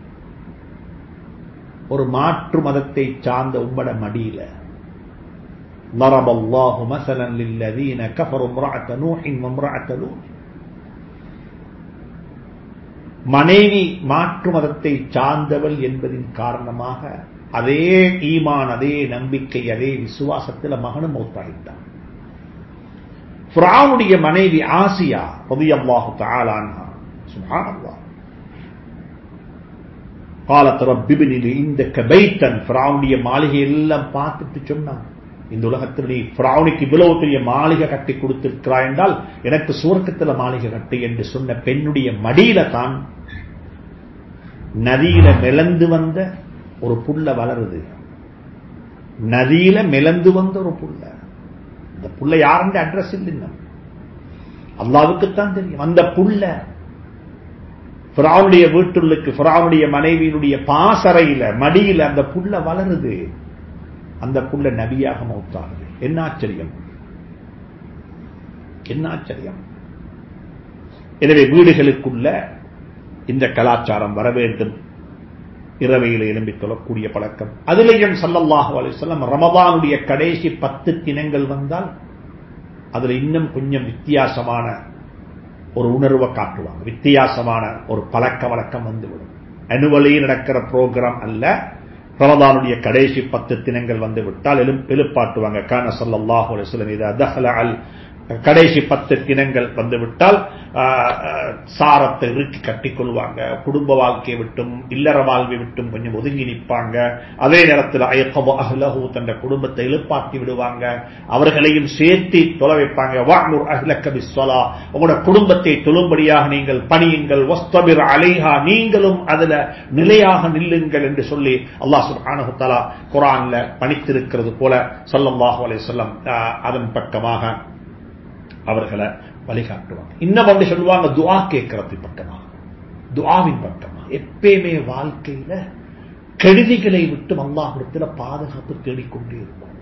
ஒரு மாற்று மதத்தை சார்ந்த உம்மட மடியில ضرب الله مثلا للذين كفروا امرأة نوح وامرأة لوط மனைவி மாற்று மதத்தை சார்ந்தவள் என்பதின் காரணமாக அதே ஈமான் அதே நம்பிக்கை அதே விசுவாசத்தில் மகனும் மௌத்தாகிட்டான் ஃபிராவுடைய மனைவி ஆசியா ரலியல்லாஹு தஆலா அன்ஹா சுப்ஹானல்லாஹ் قالت رب ابن لي عندك بيتا ஃபிரௌனுடைய மாளிகை எல்லாம் பார்த்துட்டு சொன்னான் இந்த உலகத்தில் நீ ஃபிரௌனுக்கு இவ்வளவு பெரிய மாளிகை கட்டி கொடுத்திருக்கிறாய் என்றால் எனக்கு சுவர்க்கத்தில் மாளிகை கட்டு என்று சொன்ன பெண்ணுடைய மடியில தான் நதியில மிளந்து வந்த ஒரு புல்ல வளருது நதியில மிளந்து வந்த ஒரு புல்ல அந்த புள்ள யாருன்ற அட்ரஸ் இல்லைங்க அல்லாவுக்குத்தான் தெரியும் அந்த புள்ள ஃபிராவுடைய வீட்டுள்ளுக்கு ஃபிராவுடைய மனைவியினுடைய பாசறையில மடியில அந்த புள்ள வளருது அந்த புள்ள நபியாக மௌத்தாகுது என்ன ஆச்சரியம் என்ன ஆச்சரியம் எனவே வீடுகளுக்குள்ள இந்த கலாச்சாரம் வர வேண்டும் இரவையில் எழும்பி தொழக்கூடிய பழக்கம் அதிலேயும் சல்லல்லாஹு அலிசல்லம் ரமதானுடைய கடைசி பத்து தினங்கள் வந்தால் அதுல இன்னும் கொஞ்சம் வித்தியாசமான ஒரு உணர்வை காட்டுவாங்க வித்தியாசமான ஒரு பழக்க வழக்கம் வந்துவிடும் அனுவலி நடக்கிற ப்ரோக்ராம் அல்ல ரமதானுடைய கடைசி பத்து தினங்கள் வந்து விட்டால் எழும் எழுப்பாட்டுவாங்க கான சல்லாஹூ அலிஸ்லம் இது அதஹல அல் கடைசி பத்து தினங்கள் வந்துவிட்டால் சாரத்தை இறுக்கி கட்டிக்கொள்வாங்க குடும்ப வாழ்க்கையை விட்டும் இல்லற வாழ்வை விட்டும் கொஞ்சம் ஒதுங்கி நிற்பாங்க அதே நேரத்தில் அயக்கபோ அஹ்லஹூ தன்ற குடும்பத்தை எழுப்பாட்டி விடுவாங்க அவர்களையும் சேர்த்து தொலை வைப்பாங்க வானூர் அஹ்லக்க பிஸ்வலா உங்களோட குடும்பத்தை தொழும்படியாக நீங்கள் பணியுங்கள் ஒஸ்தபிர் அலைஹா நீங்களும் அதுல நிலையாக நில்லுங்கள் என்று சொல்லி அல்லாஹ் சுப்ஹானஹு தஆலா குர்ஆன்ல பணித்திருக்கிறது போல ஸல்லல்லாஹு அலைஹி வஸல்லம் அதன் பக்கமாக அவர்களை வழிகாட்டுவாங்க இன்னும் வந்து சொல்லுவாங்க துவா கேட்கறது பக்கமா துவாவின் பக்கமா எப்பயுமே வாழ்க்கையில கெடுதிகளை விட்டு அல்லாஹிடத்துல பாதுகாப்பு தேடிக்கொண்டே இருக்கும்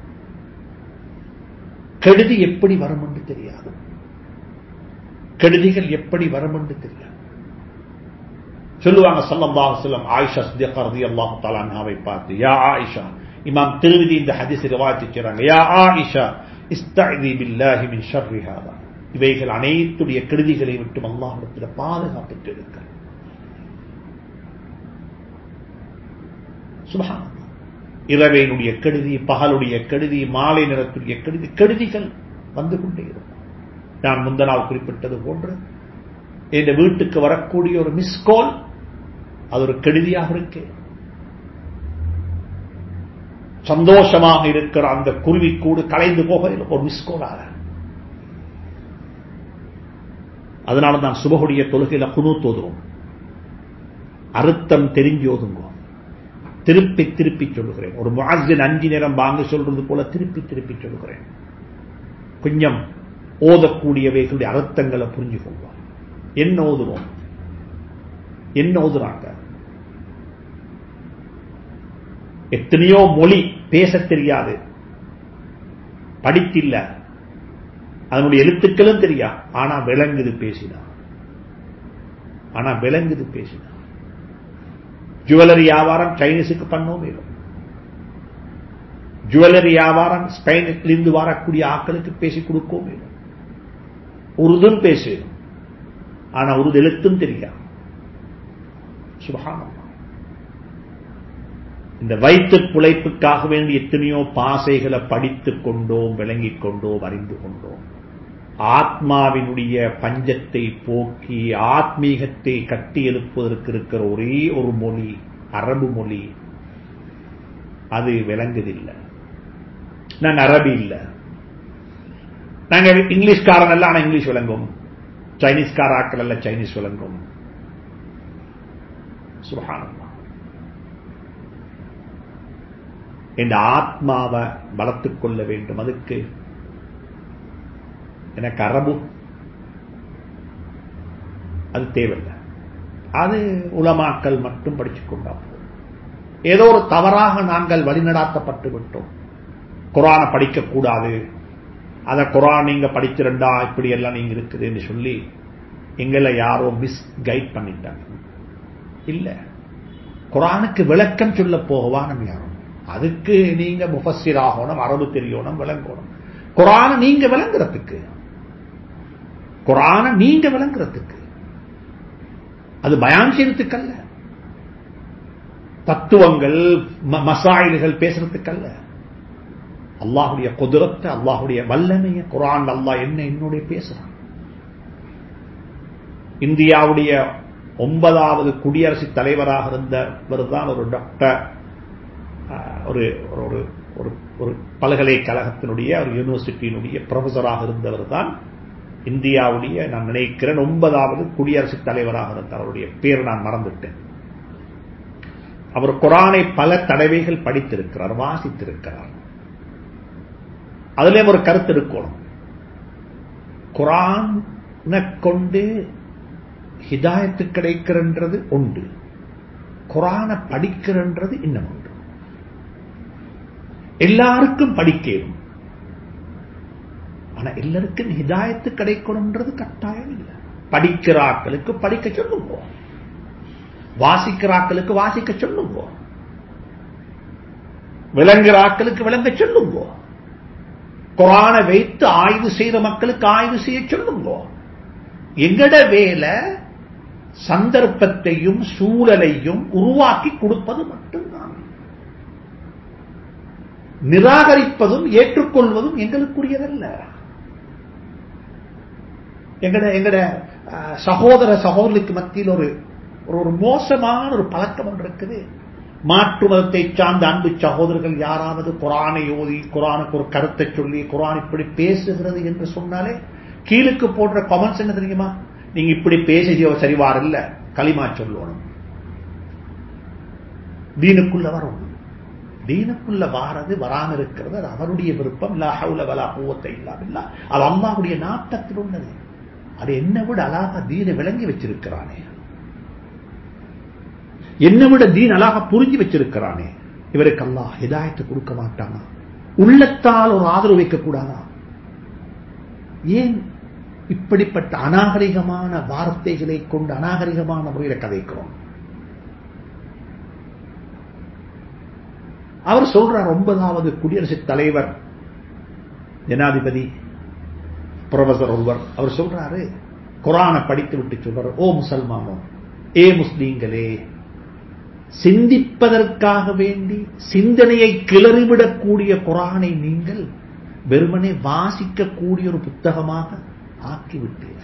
கெடுதி எப்படி வரும் என்று தெரியாது கெடுதிகள் எப்படி வரும் என்று தெரியாது சொல்லுவாங்க சல்லல்லாஹு செல்லம் ஆயிஷா சித்திகா ரதி அல்லாஹு தாலாவை பார்த்து யா ஆயிஷா இமாம் திருவிதி இந்த ஹதீஸ் ரிவாயத்து செய்றாங்க யா ஆயிஷா இஸ்தஇதி பில்லாஹி மின் ஷர்ரி ஹாதா இவைகள் அனைத்துடைய கெடுதிகளை விட்டு அல்லாஹ்விடத்தில் பாதுகாப்பு தேடுங்கள் சுபஹான் இரவையினுடைய கெடுதி பகலுடைய கெடுதி மாலை நிறத்துடைய கெடுதி கெடுதிகள் வந்து கொண்டே இருக்கும் நான் முந்த நாள் குறிப்பிட்டது போன்று என் வீட்டுக்கு வரக்கூடிய ஒரு மிஸ்கால் அது ஒரு கெடுதியாக இருக்கு சந்தோஷமாக இருக்கிற அந்த குருவிக்கூடு கலைந்து போக ஒரு மிஸ்கோலாக அதனால தான் சுபகுடைய தொழுகையில குணு தோதுவோம் அறுத்தம் தெரிஞ்சு ஓதுங்கோ திருப்பி திருப்பி சொல்லுகிறேன் ஒரு முஹின் அஞ்சு நேரம் வாங்க சொல்றது போல திருப்பி திருப்பி சொல்லுகிறேன் கொஞ்சம் ஓதக்கூடியவைகளுடைய அர்த்தங்களை புரிஞ்சு கொள்வோம் என்ன ஓதுறோம் என்ன ஓதுறாங்க எத்தனையோ மொழி பேச தெரியாது படித்தில்ல அதனுடைய எழுத்துக்களும் தெரியா ஆனா விளங்குது பேசினா ஆனா விளங்குது பேசினா ஜுவல்லரி வியாபாரம் சைனீஸுக்கு பண்ணோம் மேலும் ஜுவல்லரி வியாபாரம் ஸ்பெயினிலிருந்து வரக்கூடிய ஆக்களுக்கு பேசி கொடுக்கும் மேலும் உருதும் பேசு ஆனா உருது எழுத்தும் தெரியா சுபகானம் இந்த வயிற்று புழைப்புக்காக வேண்டி எத்தனையோ பாசைகளை படித்துக் கொண்டோம் விளங்கிக் கொண்டோம் அறிந்து கொண்டோம் ஆத்மாவினுடைய பஞ்சத்தை போக்கி ஆத்மீகத்தை கட்டி எழுப்புவதற்கு இருக்கிற ஒரே ஒரு மொழி அரபு மொழி அது விளங்குதில்லை நாங்க அரபி இல்லை நாங்க இங்கிலீஷ்காரன் எல்லாம் ஆனா இங்கிலீஷ் விளங்கும் சைனீஸ்கார ஆக்கள் எல்லாம் சைனீஸ் விளங்கும் சுபகானம் என் ஆத்மாவை வளர்த்துக் கொள்ள வேண்டும் அதுக்கு எனக்கு அரபு அது தேவையில்லை அது உலமாக்கல் மட்டும் படிச்சுக் கொண்டா ஏதோ ஒரு தவறாக நாங்கள் வழிநடாத்தப்பட்டு விட்டோம் குரானை படிக்கக்கூடாது அதை குரான் நீங்க படிச்சிருந்தா இப்படி எல்லாம் நீங்க இருக்குதுன்னு சொல்லி எங்களை யாரோ மிஸ் கைட் பண்ணிட்டாங்க இல்ல குரானுக்கு விளக்கம் சொல்ல போகவா நம்ம யாரும் அதுக்கு நீங்க முஃபஸிர் ஆகணும் அரபு தெரியணும் விளங்கணும் குரான நீங்க விளங்குறதுக்கு குரான நீங்க விளங்குறதுக்கு அது பயான் செய்யறதுக்கல்ல தத்துவங்கள் மசாயில்கள் பேசுறதுக்கல்ல அல்லாஹுடைய குதிரத்தை அல்லாஹுடைய வல்லமைய குரான் அல்லாஹ் என்ன என்னுடைய பேசுறான் இந்தியாவுடைய ஒன்பதாவது குடியரசுத் தலைவராக இருந்தவர் தான் ஒரு டாக்டர் ஒரு ஒரு ஒரு ஒரு பல்கலைக்கழகத்தினுடைய ஒரு யூனிவர்சிட்டியினுடைய ப்ரொஃபஸராக இருந்தவர் தான் இந்தியாவுடைய நான் நினைக்கிறேன் ஒன்பதாவது குடியரசுத் தலைவராக இருந்தார் அவருடைய பேர் நான் மறந்துட்டேன் அவர் குரானை பல தடவைகள் படித்திருக்கிறார் வாசித்திருக்கிறார் அதுலயும் ஒரு கருத்து இருக்கணும் குரான் கொண்டு ஹிதாயத்து கிடைக்கிறன்றது உண்டு குரானை படிக்கிறன்றது இன்னும் உண்டு எல்லாருக்கும் படிக்கணும் ஆனா எல்லாருக்கும் ஹிதாயத்து கிடைக்கணும்ன்றது கட்டாயம் இல்லை படிக்கிறாக்களுக்கு படிக்க சொல்லுங்க வாசிக்கிறாக்களுக்கு வாசிக்க சொல்லுங்க விளங்குறாக்களுக்கு விளங்க சொல்லுங்க குரானை வைத்து ஆய்வு செய்த மக்களுக்கு ஆய்வு செய்ய சொல்லுங்க எங்கட வேலை சந்தர்ப்பத்தையும் சூழலையும் உருவாக்கி கொடுப்பது மட்டும்தான் நிராகரிப்பதும் ஏற்றுக்கொள்வதும் எங்களுக்குரியதல்ல எங்கட எங்கட சகோதர சகோதரிக்கு மத்தியில் ஒரு ஒரு மோசமான ஒரு பழக்கம் ஒன்று இருக்குது மாற்று மதத்தை சார்ந்த அன்பு சகோதரர்கள் யாராவது குரானை ஓதி குரானுக்கு ஒரு கருத்தை சொல்லி குரான் இப்படி பேசுகிறது என்று சொன்னாலே கீழுக்கு போடுற கமெண்ட்ஸ் என்ன தெரியுமா நீங்க இப்படி பேசி சரிவார் இல்ல களிமா சொல்லணும் தீனுக்குள்ள வரும் தீனுக்குள்ள வாரது வராம இருக்கிறது அது அவருடைய விருப்பம் இல்ல ஹவுல வலா பூவத்தை இல்லாம அது அம்மாவுடைய நாட்டத்தில் உள்ளது அது என்ன விட அழகா தீனை விளங்கி வச்சிருக்கிறானே என்ன விட தீன் அழகா புரிஞ்சு வச்சிருக்கிறானே இவருக்கு அல்லாஹ் ஹிதாயத்தை கொடுக்க மாட்டானா உள்ளத்தால் ஒரு ஆதரவு வைக்க கூடாதா ஏன் இப்படிப்பட்ட அநாகரிகமான வார்த்தைகளை கொண்டு அநாகரிகமான முறையில் கதைக்கிறோம் அவர் சொல்றார் ஒன்பதாவது குடியரசுத் தலைவர் ஜனாதிபதி புரொஃபசர் ஒருவர் அவர் சொல்றாரு குரானை படித்து விட்டு சொல்றாரு ஓ முசல்மானோ ஏ முஸ்லீம்களே சிந்திப்பதற்காக வேண்டி சிந்தனையை கிளறிவிடக்கூடிய குரானை நீங்கள் வெறுமனே வாசிக்கக்கூடிய ஒரு புத்தகமாக ஆக்கிவிட்டீர்கள்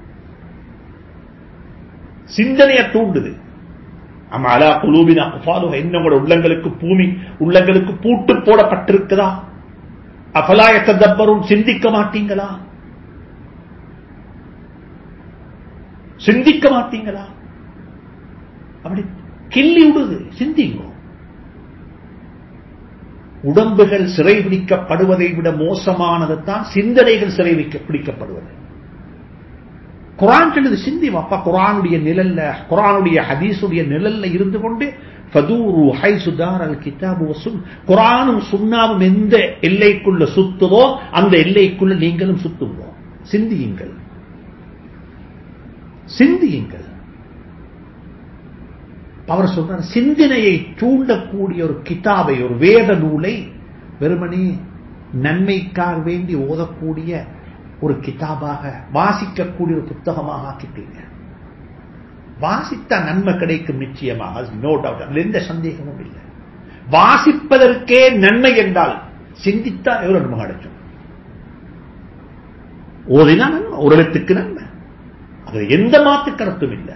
சிந்தனையை தூண்டுது அமாலா குலூபின் அஃபாலுக இன்னும் உள்ளங்களுக்கு பூமி உள்ளங்களுக்கு பூட்டு போடப்பட்டிருக்குதா அபலாயத்த தப்பரும் சிந்திக்க மாட்டீங்களா சிந்திக்க மாட்டீங்களா அப்படி கிள்ளி விடுது சிந்திங்கோ உடம்புகள் சிறைபிடிக்கப்படுவதை விட மோசமானது தான் சிந்தனைகள் சிறை பிடிக்கப்படுவது குரான் சொல்லுது சிந்தி அப்பா குரானுடைய நிழல்ல குரானுடைய ஹதீசுடைய நிழல்ல இருந்து கொண்டு ஃபதூரு ஹை சுதார் அல் கிதாபு வசும் குரானும் சுண்ணாவும் எந்த எல்லைக்குள்ள சுத்துதோ அந்த எல்லைக்குள்ள நீங்களும் சுத்துங்கோ சிந்தியுங்கள் சிந்தியுங்கள் அவர் சொல்றார் சிந்தனையை தூண்டக்கூடிய ஒரு கிதாபை ஒரு வேத நூலை வெறுமனே நன்மைக்காக வேண்டி ஓதக்கூடிய ஒரு கிதாபாக வாசிக்கக்கூடிய ஒரு புத்தகமாக ஆக்கிட்டீங்க வாசித்தா நன்மை கிடைக்கும் நிச்சயமாக நோ டவுட் அதுல எந்த சந்தேகமும் இல்லை வாசிப்பதற்கே நன்மை என்றால் சிந்தித்தா எவ்வளவு நன்மை கிடைக்கும் ஓதினா நன்மை ஒரு எழுத்துக்கு நன்மை அது எந்த மாற்று கருத்தும் இல்லை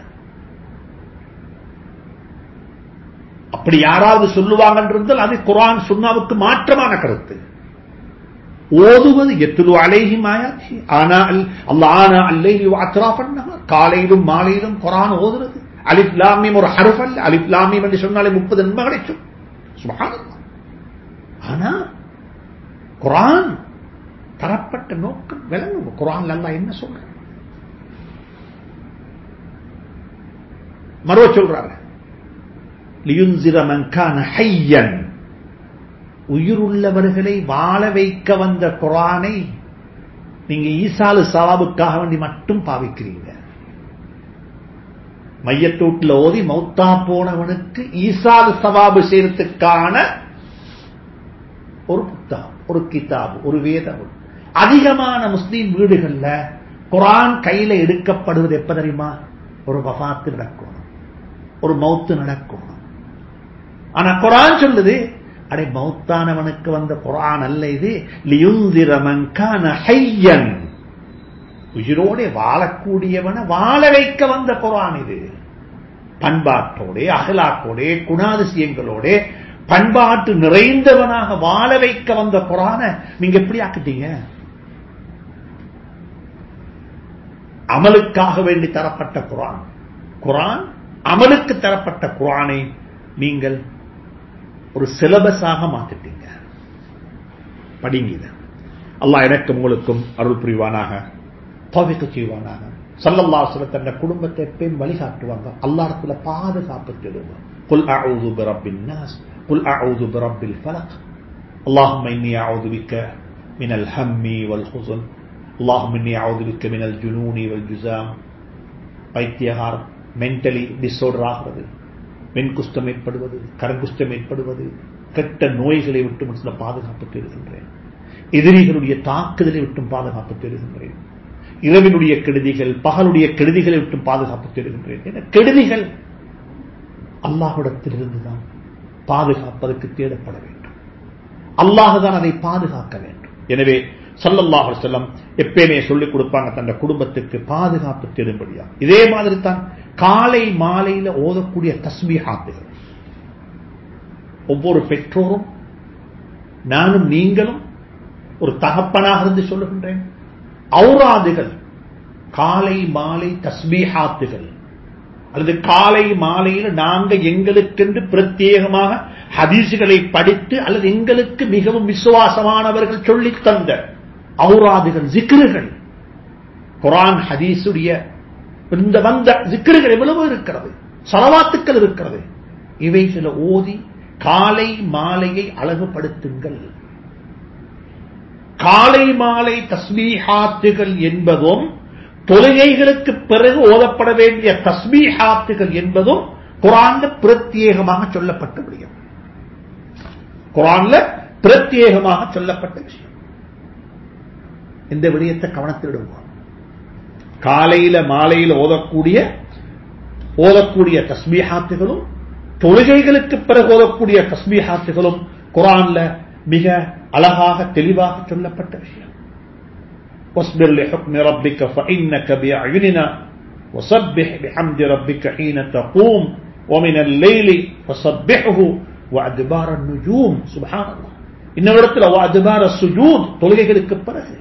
அப்படி யாராவது சொல்லுவாங்க இருந்தால் அது குரான் சுண்ணாவுக்கு மாற்றமான கருத்து ஓதுவது எத்துலு அலைஹி மாயாச்சி ஆனா அல்ல ஆனா அல்லைலி அத்ராஃபன் காலையிலும் மாலையிலும் குரான் ஓதுறது அலிப்லாமியம் ஒரு ஹருஃபல் அலிப்லாமியம் என்று சொன்னாலே முப்பது நன்மை கிடைக்கும் சுபஹானல்லாஹ் ஆனா குரான் தரப்பட்ட நோக்கம் விளங்கும் குரான் அல்லாஹ் என்ன சொல்ற மறுவ சொல்றாரு லியுன்சிர மன்கான ஹையன் உயிருள்ளவர்களை வாழ வைக்க வந்த குரானை நீங்க ஈசாலு சவாபுக்காக வேண்டி மட்டும் பாவிக்கிறீங்க மையத்தூட்டில் ஓதி மௌத்தா போனவனுக்கு ஈசாலு சவாபு செய்யறதுக்கான ஒரு புத்தகம் ஒரு கிதாபு ஒரு வேதம் அதிகமான முஸ்லீம் வீடுகள்ல குரான் கையில எடுக்கப்படுவது எப்ப தெரியுமா ஒரு வபாத்து நடக்கணும் ஒரு மௌத்து நடக்கணும் ஆனா குரான் சொல்லுது அடே மௌத்தானவனுக்கு வந்த குரான் அல்ல இது லியுந்திரமன்கான ஹையன் உயிரோட வாழக்கூடியவனை வாழ வைக்க வந்த குரான் இது பண்பாட்டோட அகலாக்கோட குணாதிசயங்களோட பண்பாட்டு நிறைந்தவனாக வாழ வைக்க வந்த குரான நீங்க எப்படி ஆக்கிட்டீங்க அமலுக்காக வேண்டி தரப்பட்ட குரான் குரான் அமலுக்கு தரப்பட்ட குரானை நீங்கள் ஒரு சிலபஸாக மாத்திட்டீங்க படிங்க அல்லாஹ் எனக்கும் உங்களுக்கும் அருள் புரிவானாக தவிக்க செய்வானாக சல்லல்லாஹு தன்னை குடும்பத்தை எப்பயும் வழிகாட்டுவாங்க அல்லாஹ்த்துல பாதுகாப்பு தேடுவாங்க குல் அஊது பிரப்பின் நாஸ் குல் அஊது பிரப்பில் ஃபலக் اللهم إني أعوذ بك من الهم والحزن اللهم إني أعوذ بك من الجنون والجزام பைத்தியகாரம் மென்டலி டிஸார்டர் ஆகிறது வெண்குஷ்டம் ஏற்படுவது கரங்குஷ்டம் ஏற்படுவது கெட்ட நோய்களை விட்டு சில பாதுகாப்பு பெறுகின்றேன் எதிரிகளுடைய தாக்குதலை விட்டும் பாதுகாப்பு பெறுகின்றேன் இரவினுடைய கெடுதிகள் பகலுடைய கெடுதிகளை விட்டும் பாதுகாப்பு பெறுகின்றேன் என கெடுதிகள் அல்லாஹிடத்திலிருந்து தான் பாதுகாப்பதற்கு தேடப்பட வேண்டும் அல்லாஹுதான் அதை பாதுகாக்க வேண்டும் எனவே சல்லல்லாஹு செல்லம் எப்பயுமே சொல்லிக் கொடுப்பாங்க தன் குடும்பத்துக்கு பாதுகாப்பு தேடும்படியா இதே மாதிரி தான் காலை மாலையில ஓதக்கூடிய தஸ்மீஹாத்துகள் ஒவ்வொரு பெற்றோரும் நானும் நீங்களும் ஒரு தகப்பனாக இருந்து சொல்லுகின்றேன் ஔராதுகள் காலை மாலை தஸ்மீஹாத்துகள் அல்லது காலை மாலையில் நாங்க எங்களுக்கென்று பிரத்யேகமாக ஹதீசுகளை படித்து அல்லது எங்களுக்கு மிகவும் விசுவாசமானவர்கள் சொல்லித் தந்த ஔராதுகள் ஜிக்ருகள் குரான் ஹதீசுடைய இந்த வந்த ஜிக்ருகள் எவ்வளவு இருக்கிறது சலவாத்துக்கள் இருக்கிறது இவை சில ஓதி காலை மாலையை அழகுபடுத்துங்கள் காலை மாலை தஸ்மீஹாத்துகள் என்பதும் தொழுகைகளுக்கு பிறகு ஓதப்பட வேண்டிய தஸ்மீஹாத்துகள் என்பதும் குரான்ல பிரத்யேகமாக சொல்லப்பட்ட விஷயம் குரான்ல பிரத்யேகமாக சொல்லப்பட்ட விஷயம் இந்த விடயத்தை கவனத்தில் விடுவோம் காலையில மாலையில ஓதக்கூடிய ஓதக்கூடிய தஸ்மீஹாத்துகளும் தொழுகைகளுக்கு பிறகு ஓதக்கூடிய தஸ்மீஹாத்துகளும் குரான்ல மிக அழகாக தெளிவாக சொல்லப்பட்ட விஷயம் واصبر لحكم ربك فإنك بأعيننا وسبح بحمد ربك حين تقوم ومن الليل فسبحه وأدبار النجوم سبحان الله இன்னொரு இடத்துல وأدبار السجود தொழுகைகளுக்கு பிறகு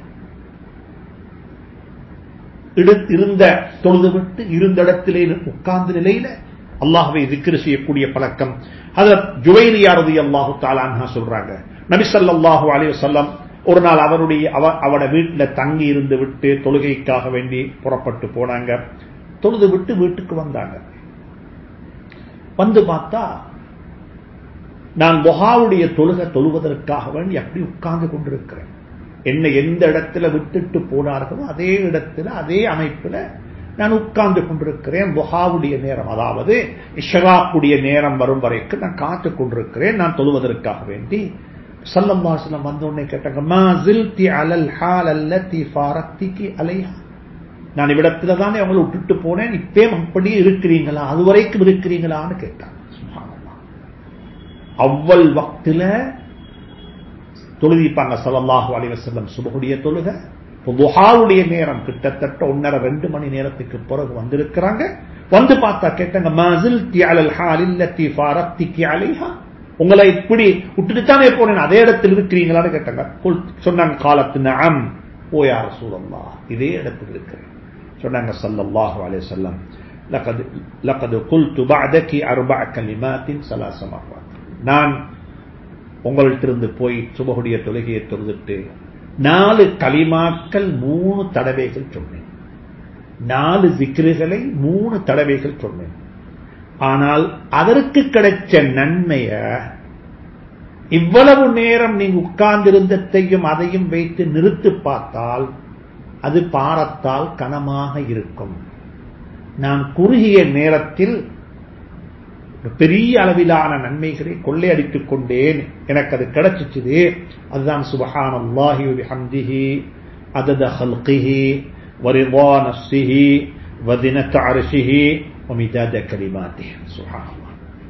இருந்த தொழுது விட்டு இருந்த இடத்திலே உட்கார்ந்த நிலையில அல்லாஹுவை திக்ரு செய்யக்கூடிய பழக்கம் அத ஜுவைரியாரதி அல்லாஹு தாலான்ஹா சொல்றாங்க நபிசல்லாஹு அலி வல்லம் ஒரு நாள் அவருடைய அவட வீட்டில் தங்கி இருந்து விட்டு தொழுகைக்காக வேண்டி புறப்பட்டு போனாங்க தொழுது விட்டு வீட்டுக்கு வந்தாங்க வந்து பார்த்தா நான் பொஹாவுடைய தொழுகை தொழுவதற்காக வேண்டி அப்படி உட்கார்ந்து கொண்டிருக்கிறேன் என்ன எந்த இடத்துல விட்டுட்டு போனார்களோ அதே இடத்துல அதே அமைப்புல நான் உட்கார்ந்து கொண்டிருக்கிறேன் புகாவுடைய நேரம் அதாவது இஷராக்குடைய நேரம் வரும் வரைக்கும் நான் காத்து கொண்டிருக்கிறேன் நான் தொழுவதற்காக வேண்டி சல்லம் வாசலம் வந்த உடனே கேட்டாங்க அலல் ஹால் அல்லத்தி ஃபாரத்திக்கு அலைஹா நான் இவ்விடத்துல தானே அவங்களை விட்டுட்டு போனேன் இப்பே அப்படியே இருக்கிறீங்களா அது வரைக்கும் இருக்கிறீங்களான்னு கேட்டாங்க அவ்வள் வக்தில தொழுதிப்பாங்க சல்லாஹு அலிவசல்லம் சுபகுடைய தொழுக துஹாவுடைய நேரம் கிட்டத்தட்ட ஒன்னரை ரெண்டு மணி நேரத்துக்கு பிறகு வந்திருக்கிறாங்க வந்து பார்த்தா கேட்டாங்க மசில் தியாலல் ஹாலில்லத்தி ஃபாரத்திக்கு அலைஹா உங்களை இப்படி விட்டுட்டுத்தானே போனேன் அதே இடத்தில் இருக்கிறீங்களான்னு கேட்டாங்க சொன்னாங்க காலத்து நம் ஓ யார சூழல்லா இதே இடத்தில் இருக்கிறேன் சொன்னாங்க சல்லல்லாஹு அலைஹி வஸல்லம் لقد لقد قلت بعدك اربع كلمات ثلاث مرات நான் உங்கள்கிட்ட போய் சுபகுடைய தொழுகையை தொழுதுட்டு நாலு களிமாக்கள் மூணு தடவைகள் சொன்னேன் நாலு திக்ருகளை மூணு தடவைகள் சொன்னேன் ஆனால் அதற்கு கிடைச்ச நன்மைய இவ்வளவு நேரம் நீங்க உட்கார்ந்திருந்ததையும் அதையும் வைத்து நிறுத்து பார்த்தால் அது பாரத்தால் கனமாக இருக்கும் நான் குறுகிய நேரத்தில் பெரிய அளவிலான நன்மைகளை கொள்ளையடித்துக் கொண்டேன் எனக்கு அது கிடைச்சிச்சுது அதுதான் சுபஹான் அல்லாஹி ஹம்திஹி அதத ஹல்கிஹி வரிவா நஃப்சிஹி வதினத் அரிசிஹி ومداد كلماته سبحان الله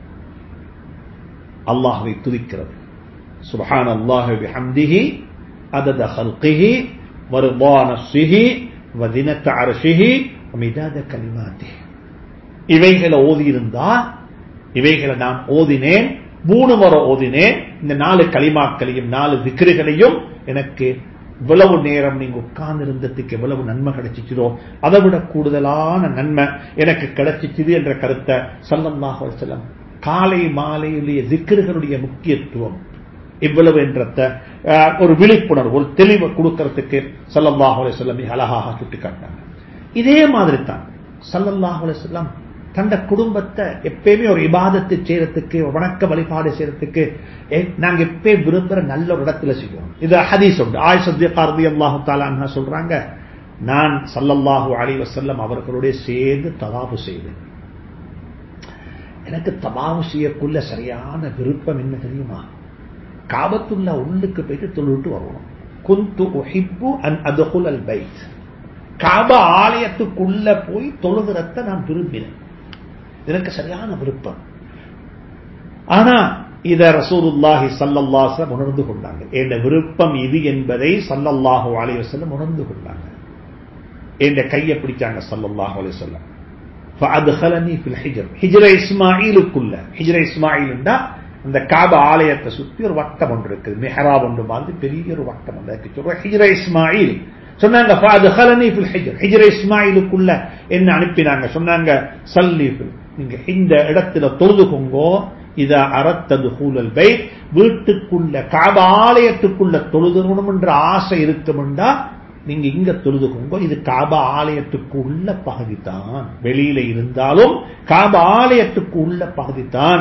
அல்லாஹ்வை துதிக்கிறது சுபஹான் அல்லாஹ் பிஹம்திஹி அதத ஹல்கிஹி வரிவா நஃப்சிஹி வதினத் அரிசிஹி ومداد كلماته இவைகளை ஓதி இருந்தா இவைகளை நான் ஓதினேன் மூணு முறை ஓதினேன் இந்த நாலு களிமாக்களையும் நாலு விக்கிரிகளையும் எனக்கு இவ்வளவு நேரம் நீங்க உட்கார்ந்து இருந்ததுக்கு எவ்வளவு நன்மை கிடைச்சிச்சதோ அதை விட கூடுதலான நன்மை எனக்கு கிடைச்சிச்சுது என்ற கருத்தை சல்லல்லாஹு செல்லம் காலை மாலையிலேயே திக்கர்களுடைய முக்கியத்துவம் இவ்வளவு என்றத அஹ், ஒரு விழிப்புணர்வு ஒரு தெளிவை கொடுக்கறதுக்கு சல்லல்லாஹு அலைஹி வஸல்லம் மிக அழகாக சுட்டிக்காட்டினாங்க இதே மாதிரி தான் சல்லல்லாஹு அலைஹி வஸல்லம் தந்த குடும்பத்தை எப்பயுமே ஒரு இபாதத்தை செய்யறதுக்கு ஒரு வணக்க வழிபாடு செய்யறதுக்கு எ- நாங்க எப்பயும் விரும்புற நல்ல ஒரு இடத்துல செய்வோம் இது ஹதீஸ் உண்டு ஆயிஷா ரதி அல்லாஹு தாலா சொல்றாங்க நான் சல்லல்லாஹு அலைஹி வஸல்லம் அவர்களுடைய சேர்ந்து தவாபு செய்தேன் எனக்கு தபாவு செய்யக்குள்ள சரியான விருப்பம் என்ன தெரியுமா காபத்துள்ள உள்ளுக்கு போயிட்டு தொழுவிட்டு வரணும் குந்து உஹிப்பு அன் அதுகுல் அல் பைத் காப ஆலயத்துக்குள்ள போய் தொழுகிறத நான் விரும்பினேன் எனக்கு சரியான விருப்பம் ஆனா இத ரசூலுல்லாஹி ஸல்லல்லாஹு அலைஹி வஸல்லம் உணர்ந்து கொண்டாங்க என் விருப்பம் இது என்பதை ஸல்லல்லாஹு அலைஹி வஸல்லம் உணர்ந்து கொண்டாங்க என் கையை பிடிச்சாங்க ஸல்லல்லாஹு அலைஹி வஸல்லம் فادخلني في الحجر ஹிஜ்ர இஸ்மாயிலுக்குள்ள ஹிஜ்ர இஸ்மாயில்ண்டா அந்த காப ஆலயத்தை சுத்தி ஒரு வட்டம் ஒன்று இருக்குது மெஹராப் ஒன்று மாதிரி பெரிய ஒரு வட்டம் ஒன்று இருக்கு சொல்ற ஹிஜ்ர இஸ்மாயில் சொன்னாங்க فادخلني في الحجر ஹிஜ்ர இஸ்மாயிலுக்குள்ள என்ன அனுப்பினாங்க சொன்னாங்க சல்லி ஃபில் நீங்க இந்த இடத்துல தொழுதுகோங்கோ இத அறத்தது ஹூலல் பை வீட்டுக்குள்ள காப ஆலயத்துக்குள்ள தொழுதணும் என்ற ஆசை இருக்குமெண்டா நீங்க இங்க தொழுதுகோங்க இது காபா ஆலயத்துக்கு உள்ள பகுதி தான் வெளியில இருந்தாலும் காபா ஆலயத்துக்கு உள்ள பகுதி தான்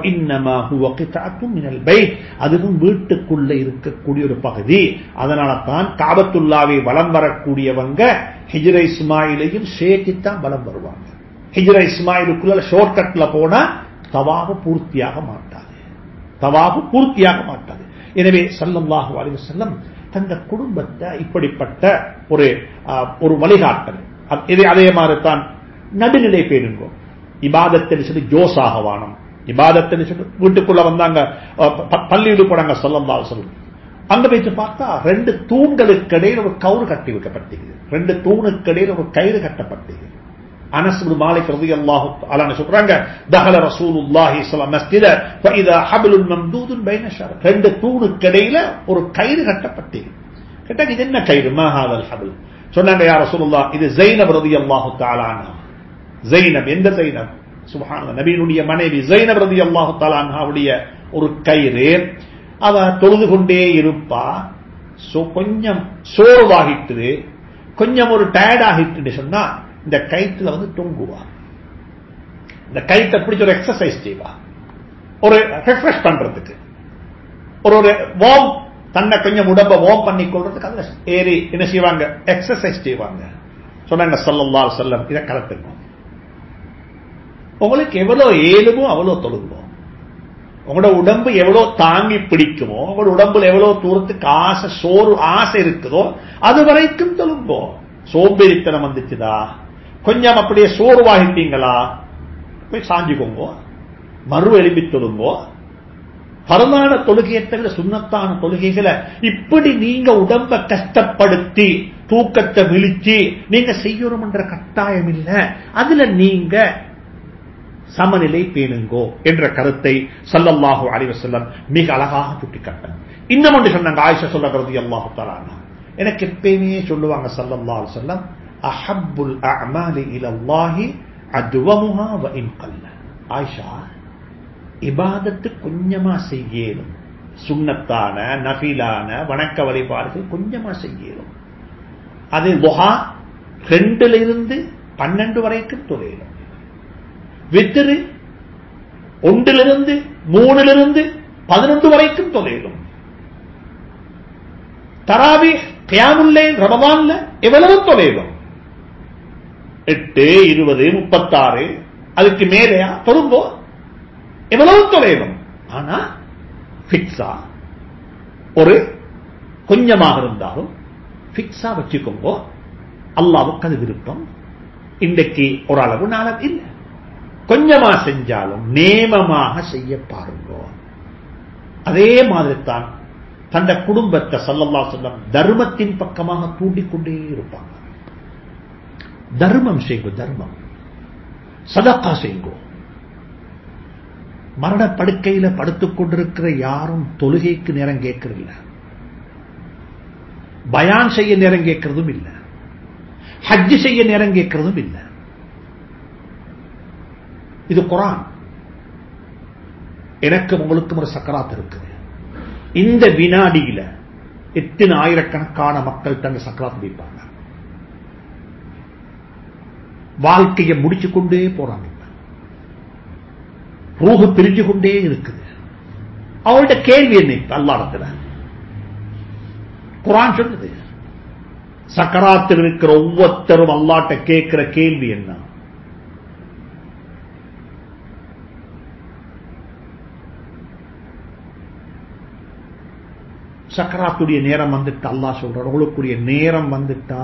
அதுவும் வீட்டுக்குள்ள இருக்கக்கூடிய ஒரு பகுதி அதனால தான் காபத்துல்லாவை வலம் வரக்கூடியவங்க ஹிஜ்ர இஸ்மாயிலையும் சேர்த்துத்தான் வலம் வருவாங்க ஹிஜ்ர இஸ்மாயிலுக்குள்ள ஷார்ட்கட்ல போனா தவாபு பூர்த்தியாக மாட்டாது தவாபு பூர்த்தியாக மாட்டாது எனவே சல்லல்லாஹு அலைஹி வஸல்லம் தந்த குடும்பத்தை இப்படிப்பட்ட ஒரு ஆஹ், ஒரு வழிகாட்டல் அது- இதே அதே மாதிரி தான் நடுநிலை பேருங்கோ இபாதத்தில் சொல்லி ஜோசாக வானம் இபாதத்தில் சொல்லி வீட்டுக்குள்ள வந்தாங்க அஹ், ப- பள்ளியில் போனாங்க சொல்லல்லா சொல்லும் அங்க போயிட்டு பார்த்தா ரெண்டு தூண்களுக்கு இடையில் ஒரு கவுறு கட்டி வைக்கப்பட்டிருக்குது ரெண்டு தூணுக்கு இடையில் ஒரு கயிறு கட்டப்பட்டிருக்குது அனஸ் இப்னு மாலிக் ரலியல்லாஹு தஆலா சொல்றாங்க தஹல ரசூலுல்லாஹி ஸல்லல்லாஹு அலைஹி மஸ்ஜித ஃபஇதா ஹப்லுன் மம்தூதுன் பைன ஷர் ரெண்டு தூணுக்கு இடையில ஒரு கயிறு கட்டப்பட்டது கேட்டாங்க இது என்ன கயிறு மா ஹாதல் ஹப்ல் சொன்னாங்க யா ரசூலுல்லாஹ் இது ஸைனப் ரலியல்லாஹு தஆலா அன்ஹா ஸைனப் எந்த ஸைனப் சுப்ஹானல்லாஹ் நபியினுடைய மனைவி ஸைனப் ரலியல்லாஹு தஆலா அன்ஹாவுடைய ஒரு கயிறு அவ தொழுது கொண்டே இருப்பா சோ கொஞ்சம் சோர்வாகிட்டு கொஞ்சம் ஒரு டயர்ட் ஆகிட்டு சொன்னா இந்த கயிற்றுல வந்து தொங்குவா இந்த கயிற்றை பிடிச்ச ஒரு எக்ஸசைஸ் செய்வா ஒரு ரெஃப்ரெஷ் பண்றதுக்கு ஒரு ஒரு வார்ம் தன்னை கொஞ்சம் உடம்ப வார்ம் பண்ணி கொள்றதுக்கு அதுல ஏறி என்ன செய்வாங்க எக்ஸசைஸ் செய்வாங்க சொன்னாங்க சல்லல்லா செல்லம் இதை கலத்துக்கும் உங்களுக்கு எவ்வளவு ஏழுமோ அவ்வளவு தொழுகுமோ உங்களோட உடம்பு எவ்வளவு தாங்கி பிடிக்குமோ உங்களோட உடம்புல எவ்வளவு தூரத்துக்கு ஆசை சோறு ஆசை இருக்குதோ அது வரைக்கும் தொழுங்கோ சோம்பேறித்தனம் வந்துச்சுதா கொஞ்சம் அப்படியே சோர்வாகிட்டீங்களா போய் சாஞ்சுக்கோங்க மறு எழுப்பி தொழுங்கோ பரமான தொழுகையை தவிர சுண்ணத்தான தொழுகைகளை இப்படி நீங்க உடம்ப கஷ்டப்படுத்தி தூக்கத்தை விழிச்சு நீங்க செய்யணும் என்ற கட்டாயம் இல்ல அதுல நீங்க சமநிலை பேணுங்கோ என்ற கருத்தை சல்லல்லாஹு அலைஹி வஸல்லம் மிக அழகாக சுட்டிக்காட்டாங்க இன்னும் ஒன்று சொன்னாங்க ஆயிஷா சொல்லுறது அல்லாஹு தஆலா எனக்கு எப்பயுமே சொல்லுவாங்க சல்லல்லாஹு அலைஹி வஸல்லம் அஹப்புல் அஅமாலி இலல்லாஹி அத்வமுஹா வ இன் கல்ல ஆயிஷா இபாதத்து கொஞ்சமா செய்யணும் சுண்ணத்தான நஃபிலான வணக்க வழிபாடுகள் கொஞ்சமா செய்யணும் அது துஹா ரெண்டுல இருந்து பன்னெண்டு வரைக்கும் தொழிலும் வித்திரு ஒன்றிலிருந்து மூணிலிருந்து பதினொன்று வரைக்கும் தொழிலும் தராவி கியாமுல்லே ரமதான்ல எவ்வளவு தொலைலும் எட்டு இருபது முப்பத்தாறு அதுக்கு மேலேயா தொழும்போ எவ்வளவு தொலைலும் ஆனா பிக்ஸா ஒரு கொஞ்சமாக இருந்தாலும் பிக்ஸா வச்சுக்கோங்க அல்லாவுக்கு அது விருப்பம் இன்றைக்கு ஒரு அளவு நாளம் இல்லை கொஞ்சமா செஞ்சாலும் நேமமாக செய்ய பாருங்க அதே மாதிரி தான் தந்த குடும்பத்தை சல்லல்லா சொல்லம் தர்மத்தின் பக்கமாக தூண்டிக்கொண்டே இருப்பாங்க தர்மம் செய்யுங்க தர்மம் சதக்கா செய்யுங்க மரண படுக்கையில படுத்துக் கொண்டிருக்கிற யாரும் தொழுகைக்கு நேரம் கேட்கறதில்ல பயான் செய்ய நேரம் கேட்கறதும் இல்லை ஹஜ்ஜு செய்ய நேரம் கேட்கறதும் இல்லை இது குரான் எனக்கு உங்களுக்கும் ஒரு சக்கராத் இருக்குது இந்த வினாடியில எத்தனை ஆயிரக்கணக்கான மக்கள் தங்க சக்கராத்து வைப்பாங்க வாழ்க்கையை முடிச்சு கொண்டே போறாங்க ரூஹு பிரிஞ்சு கொண்டே இருக்குது அவங்கள்ட்ட கேள்வி என்ன இப்ப அல்லாடத்துல குரான் சொல்லுது சக்கராத்தில் இருக்கிற ஒவ்வொருத்தரும் அல்லாட்ட கேட்கிற கேள்வி என்ன சக்கராத்துடைய நேரம் வந்துட்டா அல்லாஹ் சொல்றார் உங்களுக்குரிய நேரம் வந்துட்டா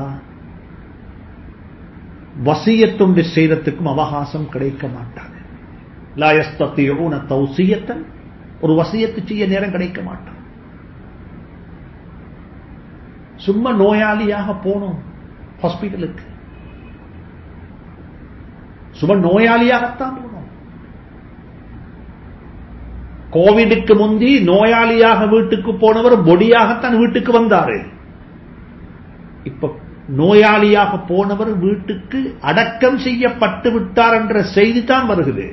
வசியத்துண்டு செய்யறதுக்கும் அவகாசம் கிடைக்க மாட்டாது லாயஸ்தத்தியூன தௌசியத்தன் ஒரு வசியத்து செய்ய நேரம் கிடைக்க மாட்டான் சும்மா நோயாளியாக போனோம் ஹாஸ்பிட்டலுக்கு சும்மா நோயாளியாகத்தான் போனோம் கோவிடுக்கு முந்தி நோயாளியாக வீட்டுக்கு போனவர் பொடியாகத்தான் வீட்டுக்கு வந்தாரு இப்ப நோயாளியாக போனவர் வீட்டுக்கு அடக்கம் செய்யப்பட்டு விட்டார் என்ற செய்தி தான் வருகிறது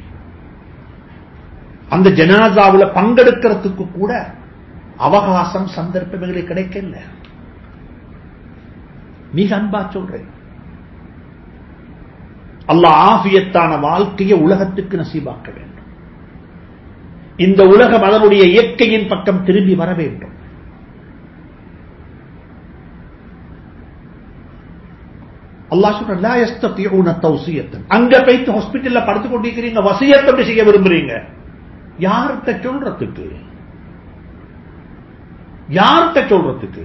அந்த ஜனாசாவில் பங்கெடுக்கிறதுக்கு கூட அவகாசம் சந்தர்ப்பம் எங்களுக்கு கிடைக்கல மிக அன்பா சொல்றேன் அல்லாஹ் ஆபியத்தான வாழ்க்கையை உலகத்துக்கு நசீபாக்க வேண்டும் இந்த உலகம் அதனுடைய இயற்கையின் பக்கம் திரும்பி வர வேண்டும் அல்லாஹ் சொல்ற தௌசியத்தன் அங்க போயிட்டு ஹாஸ்பிட்டல்ல படுத்து கொண்டிருக்கிறீங்க வசியத்தோடு செய்ய விரும்புறீங்க யார்கிட்ட சொல்றதுக்கு யார்கிட்ட சொல்றதுக்கு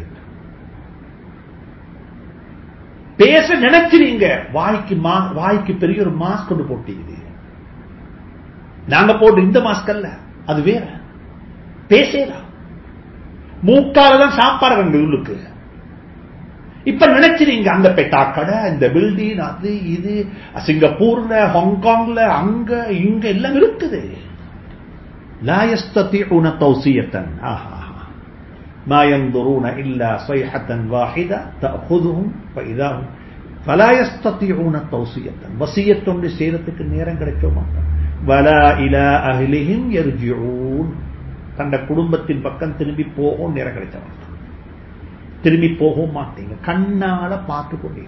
பேச நினைச்சிருங்க வாய்க்கு வாய்க்கு பெரிய ஒரு மாஸ்க் கொண்டு போட்டீங்க நாங்க போட்டு இந்த மாஸ்க் அல்ல அது வேற பேசலாம் மூக்கால தான் சாப்பாடு வேண்டு உள்ளுக்கு இப்ப நினைச்சிருங்க அந்த பெட்டா கடை இந்த பில்டிங் அது இது சிங்கப்பூர்ல ஹாங்காங்ல அங்க இங்க எல்லாம் இருக்குது لا يستطيعون توصية آها ما ينظرون إلا صيحة واحدة تأخذهم فإذا هم فلا يستطيعون توصية وصية لسيرتك நேரம் கிடைக்க மாட்டான் ولا إلى أهلهم يرجعون தண்ட குடும்பத்தின் பக்கம் திரும்பி போகும் நேரம் கிடைச்ச மாட்டான் திரும்பி போகவும் மாட்டீங்க கண்ணால பார்த்து கொண்டே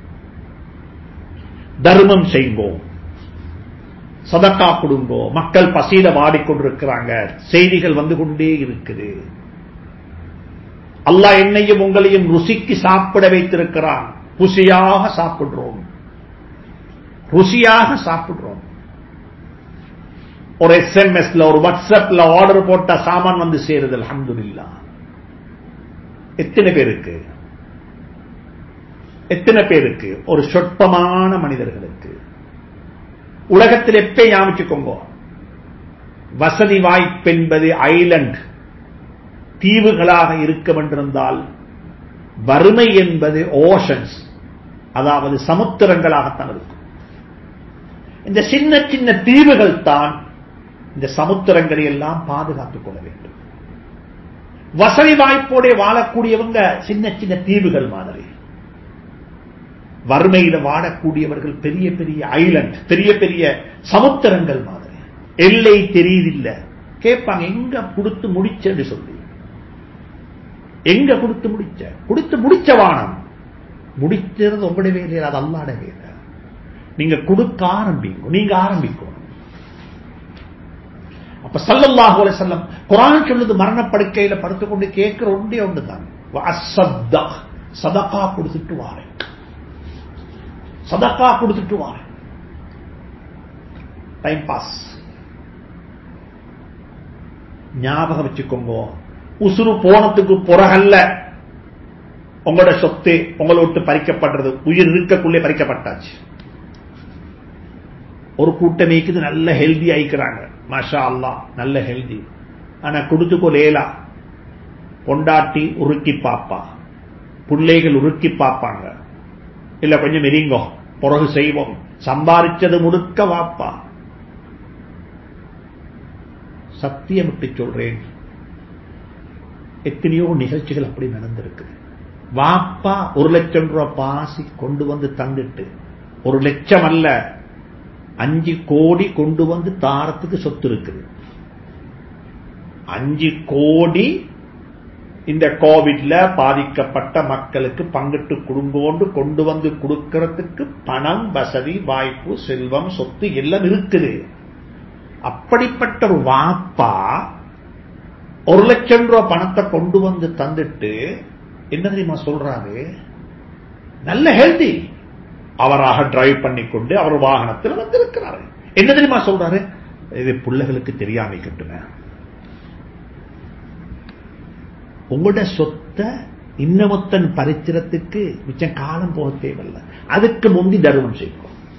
தர்மம் செய்வோம் சதக்கா கொடுங்கோ மக்கள் பசியில வாடிக்கொண்டிருக்கிறாங்க செய்திகள் வந்து கொண்டே இருக்குது அல்லாஹ் என்னையும் உங்களையும் ருசிக்கு சாப்பிட வைத்திருக்கிறான் ருசியாக சாப்பிடுறோம் ருசியாக சாப்பிடுறோம் ஒரு எஸ்எம்எஸ்ல ஒரு வாட்ஸ்அப்ல ஆர்டர் போட்ட சாமான் வந்து சேருது அலமதுல்லா எத்தனை பேருக்கு எத்தனை பேருக்கு ஒரு சொற்பமான மனிதர்களுக்கு உலகத்தில் எப்பே ஞாபகிச்சுக்கோங்க வசதி வாய்ப்பு என்பது ஐலண்ட் தீவுகளாக இருக்க வேண்டியிருந்தால் வறுமை என்பது ஓஷன்ஸ் அதாவது சமுத்திரங்களாகத்தான் இருக்கும் இந்த சின்ன சின்ன தீவுகள் தான் இந்த சமுத்திரங்களை எல்லாம் பாதுகாத்துக் கொள்ள வேண்டும் வசதி வாய்ப்போட வாழக்கூடியவங்க சின்ன சின்ன தீவுகள் மாதிரி வறுமையில வாழக்கூடியவர்கள் பெரிய பெரிய ஐலண்ட் பெரிய பெரிய சமுத்திரங்கள் மாதிரி எல்லை தெரியுதில்ல கேட்பாங்க எங்க கொடுத்து முடிச்சன்னு சொல்லி எங்க கொடுத்து முடிச்ச கொடுத்து முடிச்ச வானம் முடிக்கிறது உங்களுடைய வேலையில் அது அல்லாட வேலை நீங்க கொடுக்க ஆரம்பிங்க நீங்க ஆரம்பிக்கும் அப்ப சல்லல்லாஹு அலைஹி வஸல்லம் குர்ஆன் சொல்லுது மரணப்படுக்கையில படுத்துக்கொண்டு கேட்கிற ஒன்றே ஒன்றுதான் அஸ்ஸத்தக் சதகா கொடுத்துட்டு வாரேன் சதக்கா கொடுத்துட்டு வாரேன் டைம் பாஸ் ஞாபகம் வச்சுக்கோங்க உசுறு போனதுக்கு புறகல்ல உங்களோட சொத்து உங்களை விட்டு பறிக்கப்படுறது உயிர் இருக்கக்குள்ளே பறிக்கப்பட்டாச்சு ஒரு கூட்டம் இருக்குது நல்ல ஹெல்தி ஆயிக்கிறாங்க மாஷா அல்லா நல்ல ஹெல்தி ஆனா கொடுத்துக்கோ லேலா பொண்டாட்டி உருக்கி பாப்பா பிள்ளைகள் உருக்கி பார்ப்பாங்க இல்ல கொஞ்சம் எரிங்கோ பிறகு செய்வோம் சம்பாதிச்சது முழுக்க வாப்பா சத்தியம் விட்டு சொல்றேன் எத்தனையோ நிகழ்ச்சிகள் அப்படி நடந்திருக்கு வாப்பா ஒரு லட்சம் ரூபாய் பாசி கொண்டு வந்து தந்துட்டு ஒரு லட்சம் அல்ல அஞ்சு கோடி கொண்டு வந்து தாரத்துக்கு சொத்து இருக்குது அஞ்சு கோடி இந்த கோவிட்ல பாதிக்கப்பட்ட மக்களுக்கு பங்கிட்டு குடும்போண்டு கொண்டு வந்து கொடுக்கறதுக்கு பணம் வசதி வாய்ப்பு செல்வம் சொத்து எல்லாம் இருக்குது அப்படிப்பட்ட ஒரு வாப்பா ஒரு லட்சம் ரூபாய் பணத்தை கொண்டு வந்து தந்துட்டு என்ன தெரியுமா சொல்றாரு நல்ல ஹெல்தி அவராக டிரைவ் பண்ணிக்கொண்டு அவர் வாகனத்தில் வந்திருக்கிறாரு என்ன தெரியுமா சொல்றாரு இது பிள்ளைகளுக்கு தெரியாம கட்டுமே உங்களோட சொத்தை இன்னமொத்தன் பரித்திரத்துக்கு மிச்சம் காலம் போக தேவையில்லை அதுக்கு முந்தி தர்மம் செய்யும்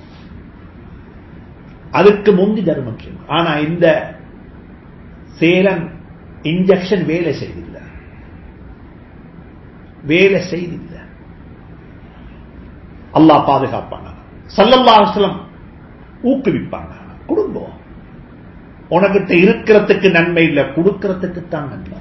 அதுக்கு முந்தி தர்மம் செய்யும் ஆனா இந்த சேலம் இன்ஜெக்ஷன் வேலை செய்தில்லை வேலை செய்தில்லை அல்லா பாதுகாப்பாங்க சல்லல்லாஹலம் ஊக்குவிப்பாங்க குடும்பம் உனக்கிட்ட இருக்கிறதுக்கு நன்மை இல்லை கொடுக்கறதுக்கு தான் நன்மை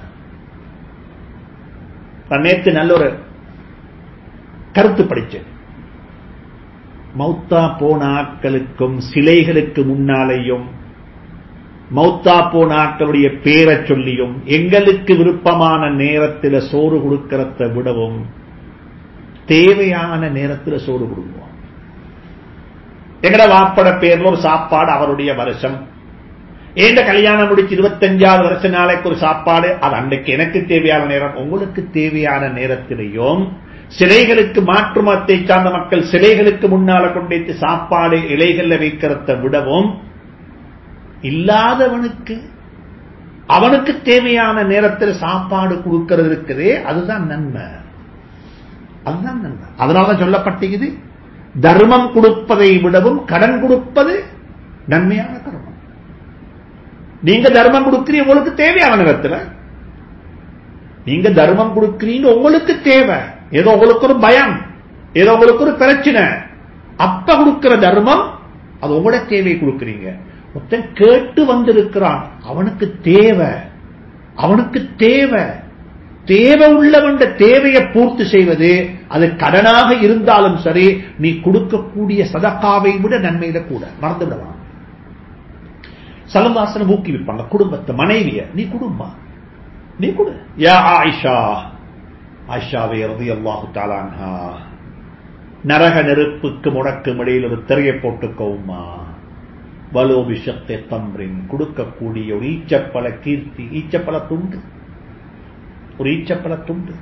நான் நேற்று நல்ல ஒரு கருத்து படிச்சேன் மௌத்தா போன ஆட்களுக்கும் சிலைகளுக்கு முன்னாலேயும் மௌத்தா போன ஆட்களுடைய பேரை சொல்லியும் எங்களுக்கு விருப்பமான நேரத்தில் சோறு கொடுக்கறத விடவும் தேவையான நேரத்தில் சோறு கொடுப்போம் எங்கட வாப்பட பேர்ல ஒரு சாப்பாடு அவருடைய வருஷம் ஏண்ட கல்யாணம் முடிச்சு இருபத்தஞ்சாவது வருஷ நாளைக்கு ஒரு சாப்பாடு அது அன்றைக்கு எனக்கு தேவையான நேரம் உங்களுக்கு தேவையான நேரத்திலையும் சிலைகளுக்கு மாற்று மதத்தை சார்ந்த மக்கள் சிலைகளுக்கு முன்னால கொண்டு சாப்பாடு இலைகள்ல வைக்கிறத விடவும் இல்லாதவனுக்கு அவனுக்கு தேவையான நேரத்தில் சாப்பாடு கொடுக்கிறது இருக்குதே அதுதான் நன்மை அதுதான் நன்மை அதனால சொல்லப்பட்டது தர்மம் கொடுப்பதை விடவும் கடன் கொடுப்பது நன்மையான கர்மம் நீங்க தர்மம் கொடுக்கிறீங்க உங்களுக்கு தேவையான நேரத்தில் நீங்க தர்மம் கொடுக்கிறீங்க உங்களுக்கு தேவை ஏதோ உங்களுக்கு ஒரு பயம் ஏதோ உங்களுக்கு ஒரு பிரச்சனை அப்ப கொடுக்கிற தர்மம் அது உங்களோட தேவை கொடுக்கிறீங்க மொத்தம் கேட்டு வந்திருக்கிறான் அவனுக்கு தேவை அவனுக்கு தேவை தேவை உள்ளவன் தேவையை பூர்த்தி செய்வது அது கடனாக இருந்தாலும் சரி நீ கொடுக்கக்கூடிய சதக்காவை விட நன்மையில கூட மறந்து விடலாம் சலந்தாசனம் ஊக்குவிப்பாங்க குடும்பத்தை மனைவிய நீ குடும்பம் நீ கொடு யா ஆயிஷா ஆயிஷாவை ரதி அல்லாஹு தாலான்ஹா நரக நெருப்புக்கு முடக்கும் இடையில் ஒரு திரையை போட்டுக்கோமா வலோ விஷத்தை தம்ரின் கொடுக்கக்கூடிய ஒரு ஈச்சப்பல கீர்த்தி ஈச்சப்பல துண்டு ஒரு ஈச்சப்பல துண்டு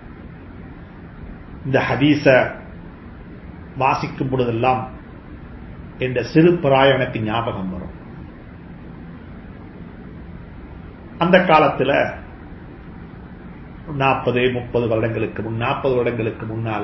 இந்த ஹதீச வாசிக்கும் பொழுதெல்லாம் என்ற சிறு பிராயம் எனக்கு ஞாபகம் வரும் அந்த காலத்தில் நாற்பது முப்பது வருடங்களுக்கு முன் நாற்பது வருடங்களுக்கு முன்னால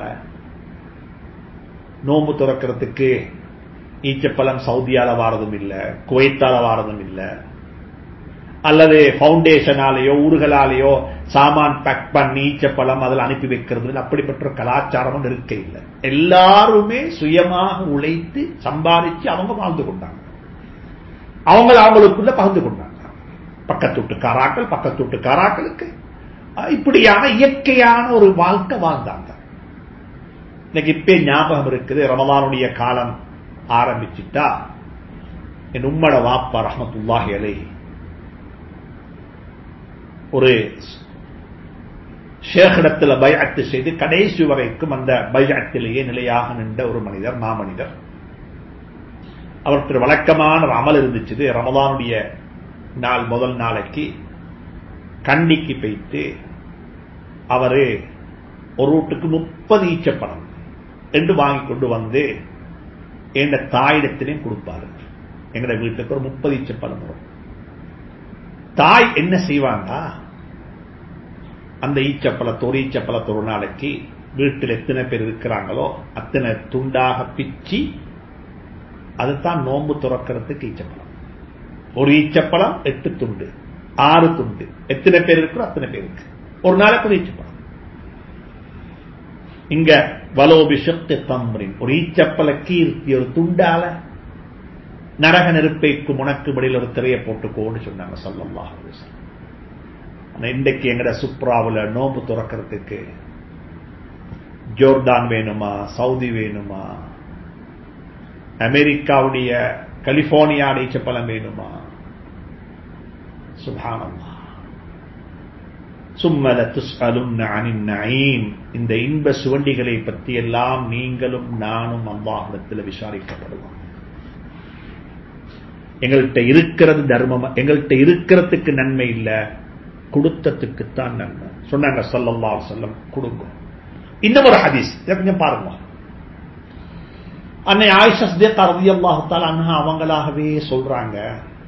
நோம்பு துறக்கிறதுக்கு ஈச்சப்பழம் சவுதியால வாரதும் இல்லை குவைத்தால வாரதும் இல்லை அல்லது பவுண்டேஷனாலேயோ ஊர்களாலேயோ சாமான் பேக் பண்ணி ஈச்சப்பழம் அதில் அனுப்பி வைக்கிறது அப்படிப்பட்ட கலாச்சாரமும் இருக்க இல்லை எல்லாருமே சுயமாக உழைத்து சம்பாதிச்சு அவங்க வாழ்ந்து கொண்டாங்க அவங்க அவங்களுக்குள்ள பகிர்ந்து கொண்டாங்க பக்கத்து வீட்டுக்காராக்கள் பக்கத்து வீட்டுக்காராக்களுக்கு இப்படியான இயற்கையான ஒரு வாழ்க்கை வாழ்ந்தாங்க இன்னைக்கு இப்பே ஞாபகம் இருக்குது ரமலானுடைய காலம் ஆரம்பிச்சுட்டா என் உம்மட வாப்பா ரஹமத்துல்லாஹி அலை ஒரு ஷேகிடத்தில் பயாத்து செய்து கடைசி வரைக்கும் அந்த பயாத்திலேயே நிலையாக நின்ற ஒரு மனிதர் மாமனிதர் அவருக்கு வழக்கமான ஒரு அமல் இருந்துச்சு ரமலானுடைய நாள் முதல் நாளைக்கு கண்டிக்கு போயிட்டு அவரு ஒரு வீட்டுக்கு முப்பது ஈச்சப்பணம் என்று வாங்கி கொண்டு வந்து எங்க தாயிடத்திலையும் கொடுப்பாரு எங்கட வீட்டுக்கு ஒரு முப்பது ஈச்சப்பழம் வரும் தாய் என்ன செய்வாங்க அந்த ஈச்சப்பழத்தோடு ஈச்சப்பழத்தோடு நாளைக்கு வீட்டில் எத்தனை பேர் இருக்கிறாங்களோ அத்தனை துண்டாக பிச்சு அதுதான் நோன்பு துறக்கிறதுக்கு ஈச்சப்பழம் ஒரு ஈச்சப்பழம் எட்டு துண்டு ஆறு துண்டு எத்தனை பேர் இருக்கிறோம் அத்தனை பேருக்கு ஒரு நாளைக்கு ஒரு ஈச்சப்பழம் இங்க வலோபிஷத்து தம்ரின் ஒரு ஈச்சப்பல கீர்த்தி ஒரு துண்டால நரக நெருப்பைக்கு முனக்கு முடியல ஒரு திரையை போட்டுக்கோன்னு சொன்னாங்க சொல்லம்மா இன்றைக்கு எங்கட சுப்ராவில் நோம்பு துறக்கிறதுக்கு ஜோர்டான் வேணுமா சவுதி வேணுமா அமெரிக்காவுடைய கலிபோர்னியா ஈச்சப்பழம் வேணுமா சுபானம்மா சும்மல துஸ்அலுன்ன அனின் நயீம் இந்த இன்ப சுவண்டிகளை பற்றி எல்லாம் நீங்களும் நானும் அல்லாஹிடத்தில் விசாரிக்கப்படுவோம் எங்கள்கிட்ட இருக்கிறது தர்மம் எங்கள்கிட்ட இருக்கிறதுக்கு நன்மை இல்ல கொடுத்ததுக்குத்தான் நன்மை சொன்னாங்க சல்லல்லா செல்லம் கொடுங்க இன்னும் ஒரு ஹதீஸ் இதை கொஞ்சம் பாருங்க அன்னை ஆயிஷா சித்திகா ரலியல்லாஹு தஆலா அன்ஹா அவங்களாகவே சொல்றாங்க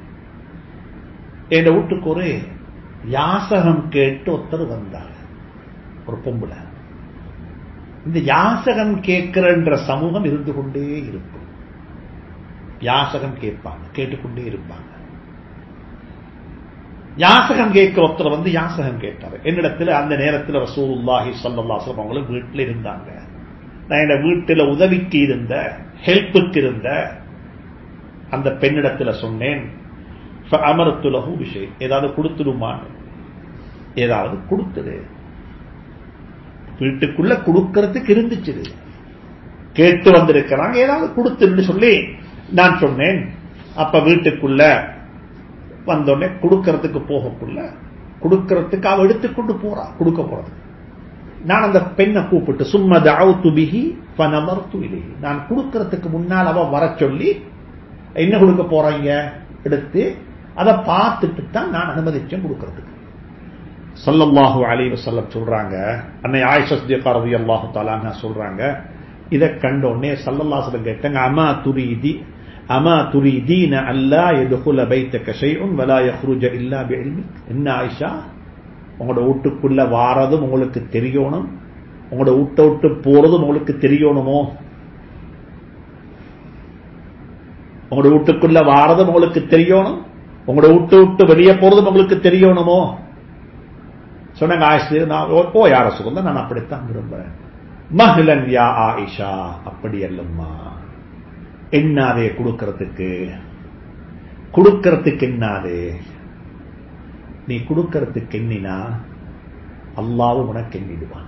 என் வீட்டுக்கு ஒரு யாசகம் கேட்டு ஒருத்தர் வந்தார் ஒரு பொம்பளை இந்த யாசகம் கேட்கிறன்ற சமூகம் இருந்து கொண்டே இருக்கும் யாசகம் கேட்பாங்க கேட்டுக்கொண்டே இருப்பாங்க யாசகம் கேட்க ஒருத்தர் வந்து யாசகம் கேட்டார் என்னிடத்துல அந்த நேரத்தில் ரசூலுல்லாஹி ஸல்லல்லாஹு அலைஹி அவங்களும் வீட்டில் இருந்தாங்க நான் என் வீட்டில் உதவிக்கு இருந்த ஹெல்ப்புக்கு இருந்த அந்த பெண்ணிடத்துல சொன்னேன் அமரத்துலகு விஷயம் ஏதாவது கொடுத்துடுமான்னு ஏதாவது கொடுத்துடு வீட்டுக்குள்ள கொடுக்கறதுக்கு இருந்துச்சு கேட்டு வந்திருக்கிறாங்க ஏதாவது கொடுத்துன்னு சொல்லி நான் சொன்னேன் அப்ப வீட்டுக்குள்ள வந்தோடனே கொடுக்கறதுக்கு போகக்குள்ள கொடுக்கறதுக்கு அவ எடுத்துக்கொண்டு போறா கொடுக்க போறது நான் அந்த பெண்ணை கூப்பிட்டு சும்மா தாவுத்து பிகி பனமர்த்து இல்லை நான் கொடுக்கறதுக்கு முன்னால் அவ வர சொல்லி என்ன கொடுக்க போறாங்க எடுத்து அதை பார்த்துட்டு தான் நான் அனுமதிச்சேன் கொடுக்கறதுக்கு சல்லல்லாஹு அலைஹி வஸல்லம் சொல்றாங்க அன்னை ஆயிஷா சித்திகா ரலியல்லாஹு தஆலா சொல்றாங்க இத கண்ட உடனே சல்லல்லாஹு அலைஹி கேட்டாங்க அமா துரீதி அமா துரீதீன அல்லா யதுகுல பைத்தக ஷைஉன் வலா யخرج இல்லா பிஇல்மி என்ன ஆயிஷா உங்களோட வீட்டுக்குள்ள வாரதும் உங்களுக்கு தெரியணும் உங்களோட வீட்டை விட்டு போறதும் உங்களுக்கு தெரியணுமோ உங்களோட வீட்டுக்குள்ள வாரதும் உங்களுக்கு தெரியணும் உங்களோட விட்டு விட்டு வெளியே போறதும் உங்களுக்கு தெரியணுமோ சொன்னாங்க ஆயிஷு நான் ஓ யார சொல்ல நான் அப்படித்தான் விரும்புறேன் மஹ்லன் யா ஆயிஷா அப்படி அல்லம்மா என்னாதே கொடுக்கறதுக்கு கொடுக்கறதுக்கு என்னாதே நீ கொடுக்கறதுக்கு எண்ணினா அல்லாவும் உனக்கு எண்ணிடுவான்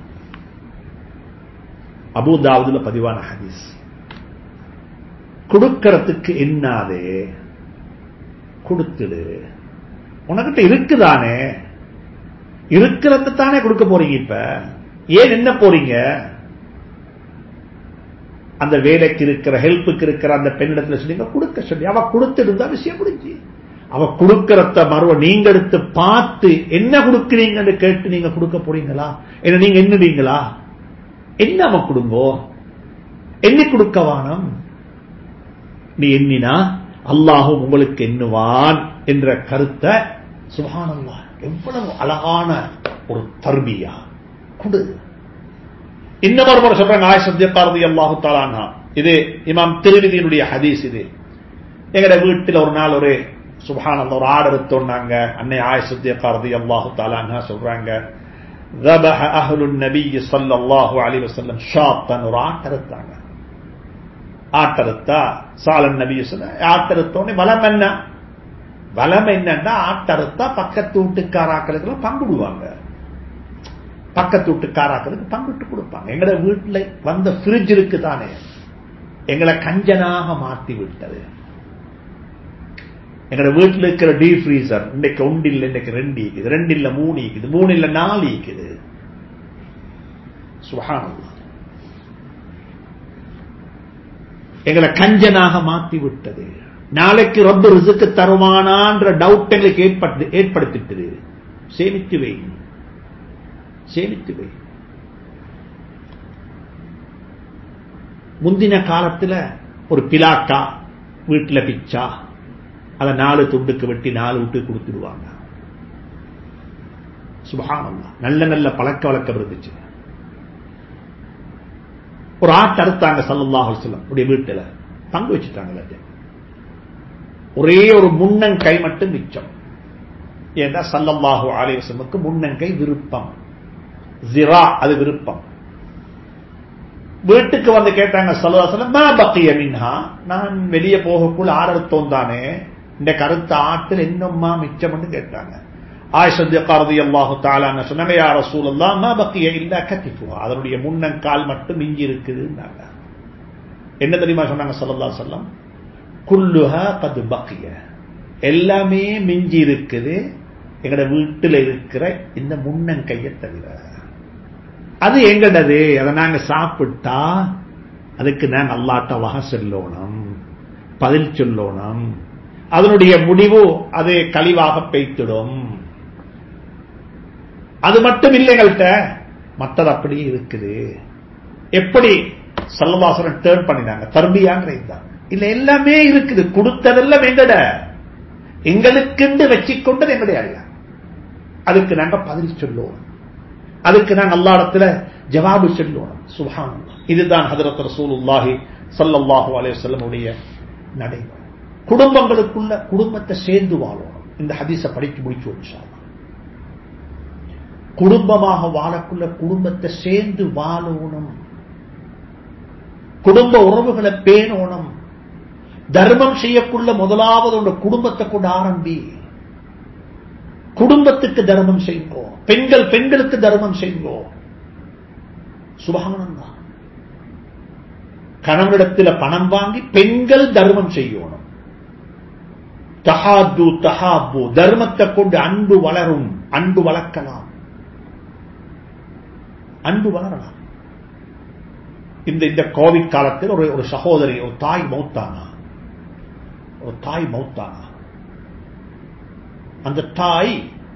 அபுதாவுதுல பதிவான ஹதீஸ் கொடுக்கறதுக்கு என்னாதே கொடுத்துடு உனக்கிட்ட இருக்குதானே இருக்கிறது தானே கொடுக்க போறீங்க இப்ப ஏன் என்ன போறீங்க அந்த வேலைக்கு இருக்கிற ஹெல்ப்புக்கு இருக்கிற அந்த பெண்ணிடத்துல சொல்லி கொடுக்க சொல்லி அவ கொடுத்திருந்தா விஷயம் முடிஞ்சு அவ கொடுக்கறத மறுவ நீங்க எடுத்து பார்த்து என்ன கொடுக்குறீங்கன்னு கேட்டு நீங்க கொடுக்க போறீங்களா என்ன நீங்க எண்ணுவீங்களா என்ன அவன் கொடுங்கோ எண்ணி கொடுக்க வானம் நீ எண்ணினா அல்லாஹும் உங்களுக்கு எண்ணுவான் என்ற கருத்தை சுபானல்லா எவ்வளவு அழகான ஒரு தர்பியா கொடு இன்னமொரு முறை சொல்றாங்க ஆயசத்தியக்காரதி அல்லாஹு தாலானா இது இமாம் திருவிதியினுடைய ஹதீஸ் இது எங்கட வீட்டில் ஒரு நாள் ஒரு சுபானந்த ஒரு ஆடு எடுத்தோன்னாங்க அன்னை ஆயசத்தியக்காரதி அல்லாஹு தாலானா சொல்றாங்க ذبح أهل النبي صلى الله عليه وسلم شاطا ஒரு ஆட்டறுத்தாங்க ஆட்டறுத்தா சாலன் நபி சொன்ன ஆட்டறுத்தோடனே வளம் என்ன வளம் என்னன்னா ஆட்டறுத்தா பக்கத்து வீட்டுக்காராக்களுக்கு பங்குடுவாங்க பக்கத்து வீட்டுக்காராக்களுக்கு பங்கிட்டு கொடுப்பாங்க எங்கட வீட்டுல வந்த பிரிட்ஜ் இருக்கு தானே எங்களை கஞ்சனாக மாத்தி விட்டது எங்கட வீட்டுல இருக்கிற டீ ஃப்ரீசர் இன்னைக்கு ஒன்று இல்லை இன்னைக்கு ரெண்டு இருக்குது ரெண்டு இல்ல மூணு இருக்குது மூணு இல்ல நாலு இருக்குது சுகானம் எங்களை கஞ்சனாக மாத்தி விட்டது நாளைக்கு ரொம்ப ரிசுக்கு தருவானான்ற டவுட் எங்களுக்கு ஏற்பட்டு ஏற்படுத்திட்டது சேமித்து வை சேமித்து வை முந்தின காலத்துல ஒரு பிலாக்கா வீட்டுல பிச்சா அதை நாலு துண்டுக்கு வெட்டி நாலு விட்டு கொடுத்துடுவாங்க சுபகானந்தா நல்ல நல்ல பழக்க வழக்கம் இருந்துச்சு ஒரு ஆட்டு அறுத்தாங்க சல்லல்லாஹு செல்லம் உடைய வீட்டுல பங்கு வச்சுட்டாங்க ஒரே ஒரு முன்னங்கை மட்டும் மிச்சம் ஏன்னா சல்லல்லாஹு ஆலேசமுக்கு முன்னங்கை விருப்பம் ஜிரா அது விருப்பம் வீட்டுக்கு வந்து கேட்டாங்க சல்லாசலம் மா பக்கிய மின்ஹா நான் வெளியே போகக்குள்ள ஆரத்தோம் தானே இந்த கருத்து ஆற்றில் என்னம்மா மிச்சம்னு கேட்டாங்க ஆயிஷத்தியக்காரதி அல்லாஹு தாலான்னு சொன்னாங்க யார சூழல்லாம் மா பக்கிய இல்ல கத்திக்குவா அதனுடைய முன்னங்கால் மட்டும் மிஞ்சி இருக்குதுன்னாங்க என்ன தெரியுமா சொன்னாங்க சல்லல்லா சொல்லம் குல்லுஹா பது பக்கிய எல்லாமே மிஞ்சி இருக்குது எங்கட வீட்டில் இருக்கிற இந்த முன்னங்கையை தவிர அது எங்கடது அதை நாங்க சாப்பிட்டா அதுக்கு நான் அல்லாட்ட வகை சொல்லணும் பதில் சொல்லணும் அதனுடைய முடிவு அது கழிவாக பெய்த்திடும் அது மட்டும் இல்லை எங்கள்கிட்ட மற்றது அப்படியே இருக்குது எப்படி சல்லவாசனம் டேர்ன் பண்ணினாங்க தர்பியாங்கிற இதுதான் இல்ல எல்லாமே இருக்குது கொடுத்ததெல்லாம் எங்கட எங்களுக்குண்டு வச்சுக்கொண்டது எங்களுடைய அல்ல அதுக்கு நாங்க பதில் சொல்லுவோம் அதுக்கு நாங்க அல்லா இடத்துல ஜவாபு சொல்லுவோம் சுபான் இதுதான் ஹதரத் ரசூலுல்லாஹி சல்லல்லாஹு அலைஹி வஸல்லமுடைய நடைமுறை குடும்பங்களுக்குள்ள குடும்பத்தை சேர்ந்து வாழணும் இந்த ஹதீஸை படிச்சு முடிச்சு இன்ஷா குடும்பமாக வாழக்குள்ள குடும்பத்தை சேர்ந்து வாழணும் குடும்ப உறவுகளை பேணணும் தர்மம் செய்யக்குள்ள முதலாவது உங்க குடும்பத்தை கொண்டு ஆரம்பி குடும்பத்துக்கு தர்மம் செய்யுங்கோ பெண்கள் பெண்களுக்கு தர்மம் செய்யுங்கோ சுபானந்தா கணவனிடத்தில் பணம் வாங்கி பெண்கள் தர்மம் செய்யணும் தஹாது தஹாபு தர்மத்தை கொண்டு அன்பு வளரும் அன்பு வளர்க்கலாம் அன்பு வளரலாம் இந்த இந்த கோவிட் காலத்தில் ஒரு ஒரு சகோதரி ஒரு தாய் மௌத்தானா ஒரு தாய் மௌத்தானா அந்த தாய்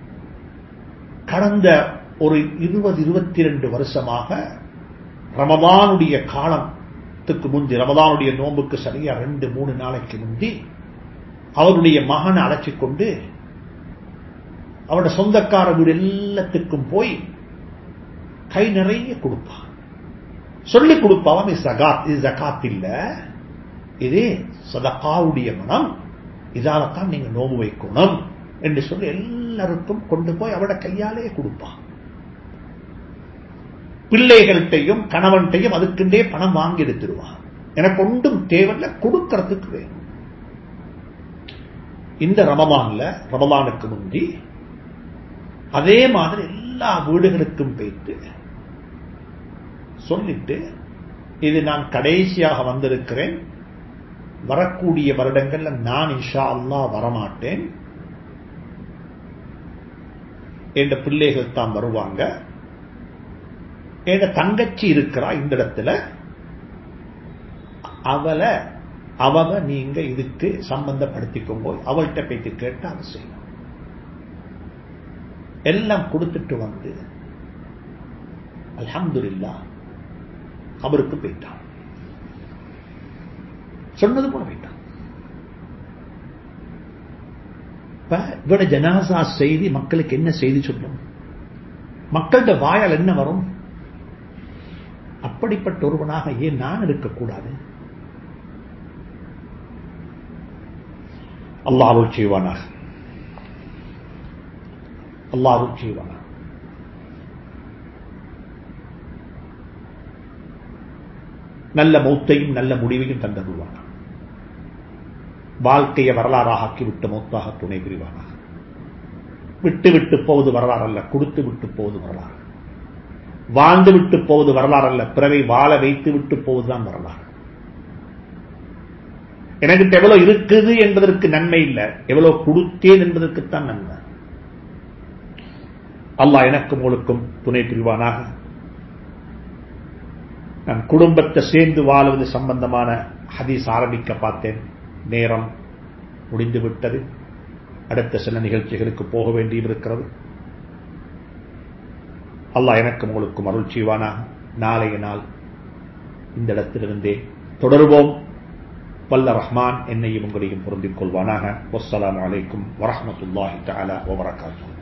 கடந்த ஒரு இருபது இருபத்தி ரெண்டு வருஷமாக ரமதானுடைய காலத்துக்கு முந்தி ரமதானுடைய நோம்புக்கு சரியா ரெண்டு மூணு நாளைக்கு முந்தி அவருடைய மகனை அழைச்சிக் கொண்டு அவருடைய சொந்தக்கார வீடு எல்லாத்துக்கும் போய் கை நிறைய கொடுப்பான் சொல்லி கொடுப்பான் சகாத் இது ஜகாத் இல்ல இது சதகாவுடைய மனம் இதாலத்தான் நீங்க நோம்பு வைக்கணும் என்று சொல்லி எல்லாருக்கும் கொண்டு போய் அவட கையாலே கொடுப்பான் பிள்ளைகள்கிட்டையும் கணவன்கிட்டையும் அதுக்குண்டே பணம் வாங்கி எடுத்துருவான் எனக்கு ஒன்றும் தேவையில்ல கொடுக்கறதுக்கு வேணும் இந்த ரமதான்ல ரமதானுக்கு முந்தி அதே மாதிரி எல்லா வீடுகளுக்கும் போயிட்டு சொல்லிட்டு இது நான் கடைசியாக வந்திருக்கிறேன் வரக்கூடிய வருடங்கள்ல நான் இன்ஷா அல்லா வரமாட்டேன் என்ற பிள்ளைகள் தான் வருவாங்க எங்க தங்கச்சி இருக்கிறா இந்த இடத்துல அவளை அவ நீங்க இதுக்கு சம்பந்தப்படுத்திக்கோங்க அவள்கிட்ட போயிட்டு கேட்டு அதை செய்யணும் எல்லாம் கொடுத்துட்டு வந்து அல்ஹம்துல்லா அவருக்கு போயிட்டான் சொன்னது போல போயிட்டான் இப்ப இவட ஜனாசா செய்தி மக்களுக்கு என்ன செய்தி சொல்லும் மக்கள்கிட்ட வாயால் என்ன வரும் அப்படிப்பட்ட ஒருவனாக ஏன் நான் இருக்கக்கூடாது அல்லாஹ் செய்வானாக அல்லாஹ் செய்வானாக நல்ல மௌத்தையும் நல்ல முடிவையும் தந்தருவானாக வாழ்க்கையை வரலாறாக ஆக்கிவிட்டு மௌத்தாக துணை புரிவானாக விட்டு விட்டு போவது வரலாறு அல்ல கொடுத்து விட்டு போவது வரலாறு வாழ்ந்து விட்டு போவது வரலாறு அல்ல பிறவை வாழ வைத்து விட்டு போவதுதான் வரலாறு எனக்கிட்ட எவ்வளவு இருக்குது என்பதற்கு நன்மை இல்லை எவ்வளவு கொடுத்தேன் என்பதற்குத்தான் நன்மை அல்லாஹ் எனக்கும் உங்களுக்கும் துணை புரிவானாக நான் குடும்பத்தை சேர்ந்து வாழ்வது சம்பந்தமான ஹதீஸ் ஆரம்பிக்க பார்த்தேன் நேரம் முடிந்து விட்டது அடுத்த சில நிகழ்ச்சிகளுக்கு போக வேண்டியிருக்கிறது அல்லாஹ் எனக்கும் உங்களுக்கும் அருள் செய்வானாக நாளைய நாள் இந்த இடத்திலிருந்தே தொடருவோம் வல்ல ரஹ்மான் என்னையும் உங்களையும் பொருந்திக் கொள்வானாக வஸ்ஸலாமு அலைக்கும் வரஹமத்துல்லாஹி தஆலா வபரகாத்துஹு